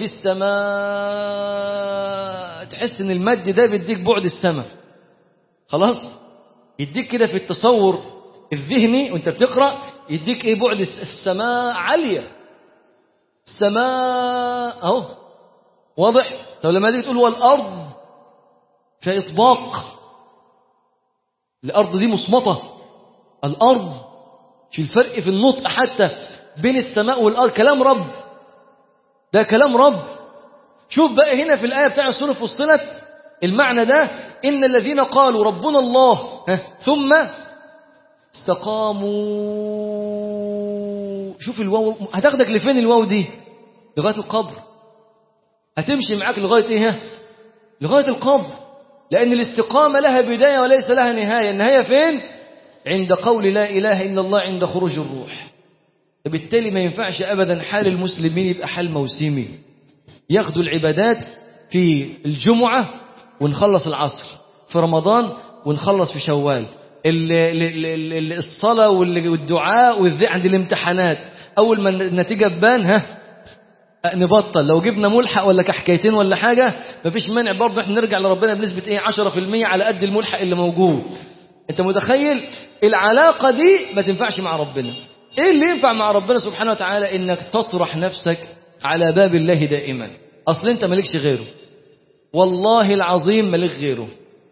السماء تحس إن المد ده بيديك بعد السماء خلاص يديك كده في التصور الذهني وأنت بتقرأ يديك إيه بعد السماء عالية السماء أهو واضح طب لما تيجي تقول والأرض في إطباق الأرض دي مصمتة الأرض شو الفرق في النطق حتى بين السماء والأرض كلام رب ده كلام رب شوف بقى هنا في الآية بتاع سورة فصلت المعنى ده إن الذين قالوا ربنا الله ثم استقاموا شوف الواو هتاخدك لفين الواو دي لغاية القبر هتمشي معاك لغاية ايه لغاية القبر لأن الاستقامة لها بداية وليس لها نهاية النهاية فين عند قول لا إله إلا الله عند خروج الروح فبالتالي ما ينفعش أبدا حال المسلمين يبقى حال موسمي ياخدوا العبادات في الجمعة ونخلص العصر في رمضان ونخلص في شوال الصلاة والدعاء والذي عند الامتحانات أول ما النتيجة تبان ها نبطل لو جبنا ملحق ولا كحكايتين ولا حاجة مفيش مانع برضه احنا نرجع لربنا بنسبة ايه 10% على قد الملحق اللي موجود انت متخيل العلاقة دي ما تنفعش مع ربنا ايه اللي ينفع مع ربنا سبحانه وتعالى انك تطرح نفسك على باب الله دائما اصل انت مالكش غيره والله العظيم مالك غيره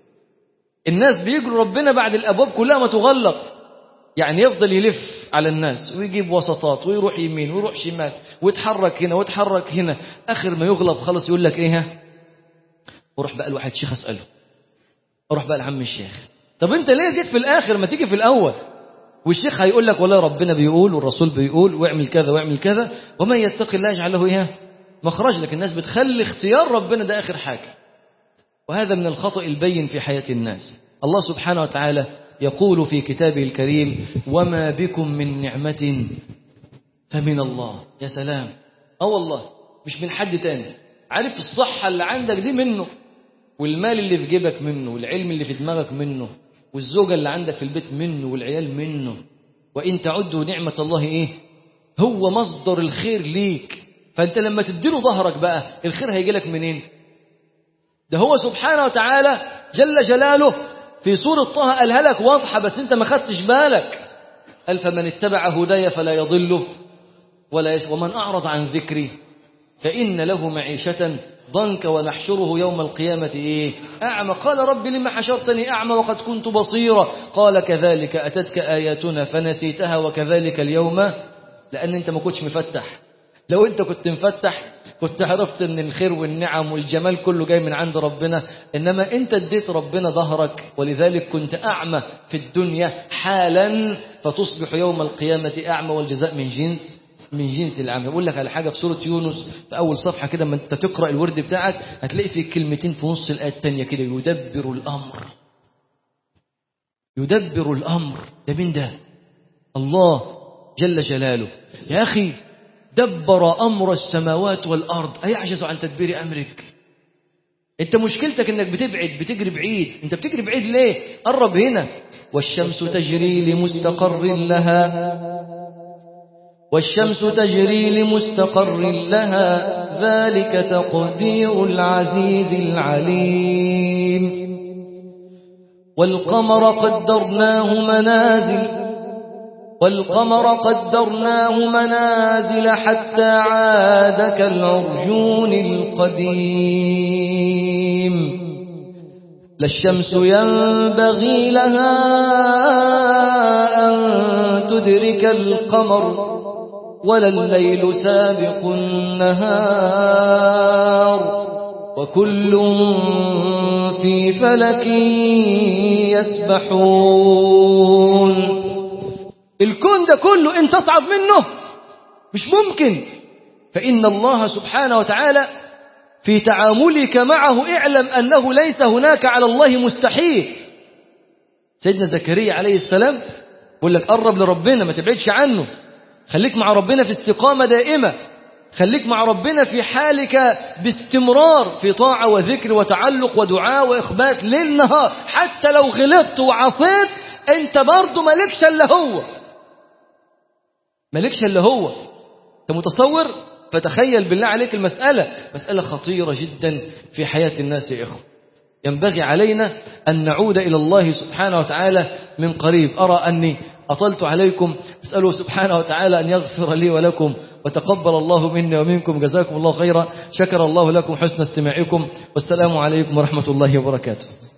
الناس بيجروا ربنا بعد الابواب كلها ما تغلق يعني يفضل يلف على الناس ويجيب وسطات ويروح يمين ويروح شمال ويتحرك هنا ويتحرك هنا اخر ما يغلب خلاص يقول لك ايه وروح بقى الواحد شيخ اساله اروح بقى لعم الشيخ طب انت ليه جيت في الاخر ما تيجي في الاول والشيخ هيقول لك والله ربنا بيقول والرسول بيقول واعمل كذا واعمل كذا ومن يتقي الله يجعل له ايه مخرج لك الناس بتخلي اختيار ربنا ده اخر حاجه وهذا من الخطأ البين في حياة الناس الله سبحانه وتعالى يقول في كتابه الكريم وما بكم من نعمة فمن الله يا سلام اه والله مش من حد تاني عارف الصحة اللي عندك دي منه والمال اللي في جيبك منه والعلم اللي في دماغك منه والزوجة اللي عندك في البيت منه والعيال منه وإن تعدوا نعمة الله إيه هو مصدر الخير ليك فأنت لما تديله ظهرك بقى الخير هيجي لك منين ده هو سبحانه وتعالى جل جلاله في سورة طه قالها لك واضحة بس انت ما خدتش بالك قال فمن اتبع هداي فلا يضل ولا يش... ومن أعرض عن ذكري فإن له معيشة ضنك ونحشره يوم القيامة إيه أعمى قال رب لما حشرتني أعمى وقد كنت بصيرا قال كذلك أتتك آياتنا فنسيتها وكذلك اليوم لأن أنت ما كنتش مفتح لو أنت كنت مفتح كنت عرفت ان الخير والنعم والجمال كله جاي من عند ربنا انما انت اديت ربنا ظهرك ولذلك كنت اعمى في الدنيا حالا فتصبح يوم القيامة اعمى والجزاء من جنس من جنس العمل بقول لك على حاجة في سورة يونس في أول صفحة كده ما أنت تقرأ الورد بتاعك هتلاقي في كلمتين في نص الآية التانية كده يدبر الأمر يدبر الأمر ده مين ده الله جل جلاله يا أخي دبر أمر السماوات والأرض أيعجز عن تدبير أمرك انت مشكلتك انك بتبعد بتجري بعيد انت بتجري بعيد ليه قرب هنا والشمس تجري لمستقر لها والشمس تجري لمستقر لها ذلك تقدير العزيز العليم والقمر قدرناه منازل والقمر قدرناه منازل حتى عاد كالعرجون القديم لا الشمس ينبغي لها أن تدرك القمر ولا الليل سابق النهار وكل في فلك يسبحون الكون ده كله انت تصعد منه مش ممكن فإن الله سبحانه وتعالى في تعاملك معه اعلم أنه ليس هناك على الله مستحيل سيدنا زكريا عليه السلام يقول لك قرب لربنا ما تبعدش عنه خليك مع ربنا في استقامة دائمة خليك مع ربنا في حالك باستمرار في طاعة وذكر وتعلق ودعاء وإخبات ليل نهار حتى لو غلطت وعصيت انت برضه مالكش الا هو مالكش الا هو انت متصور فتخيل بالله عليك المسألة مسألة خطيرة جدا في حياة الناس يا إخوة ينبغي علينا أن نعود إلى الله سبحانه وتعالى من قريب أرى أني أطلت عليكم أسأله سبحانه وتعالى أن يغفر لي ولكم وتقبل الله مني ومنكم جزاكم الله خيرا شكر الله لكم حسن استماعكم والسلام عليكم ورحمة الله وبركاته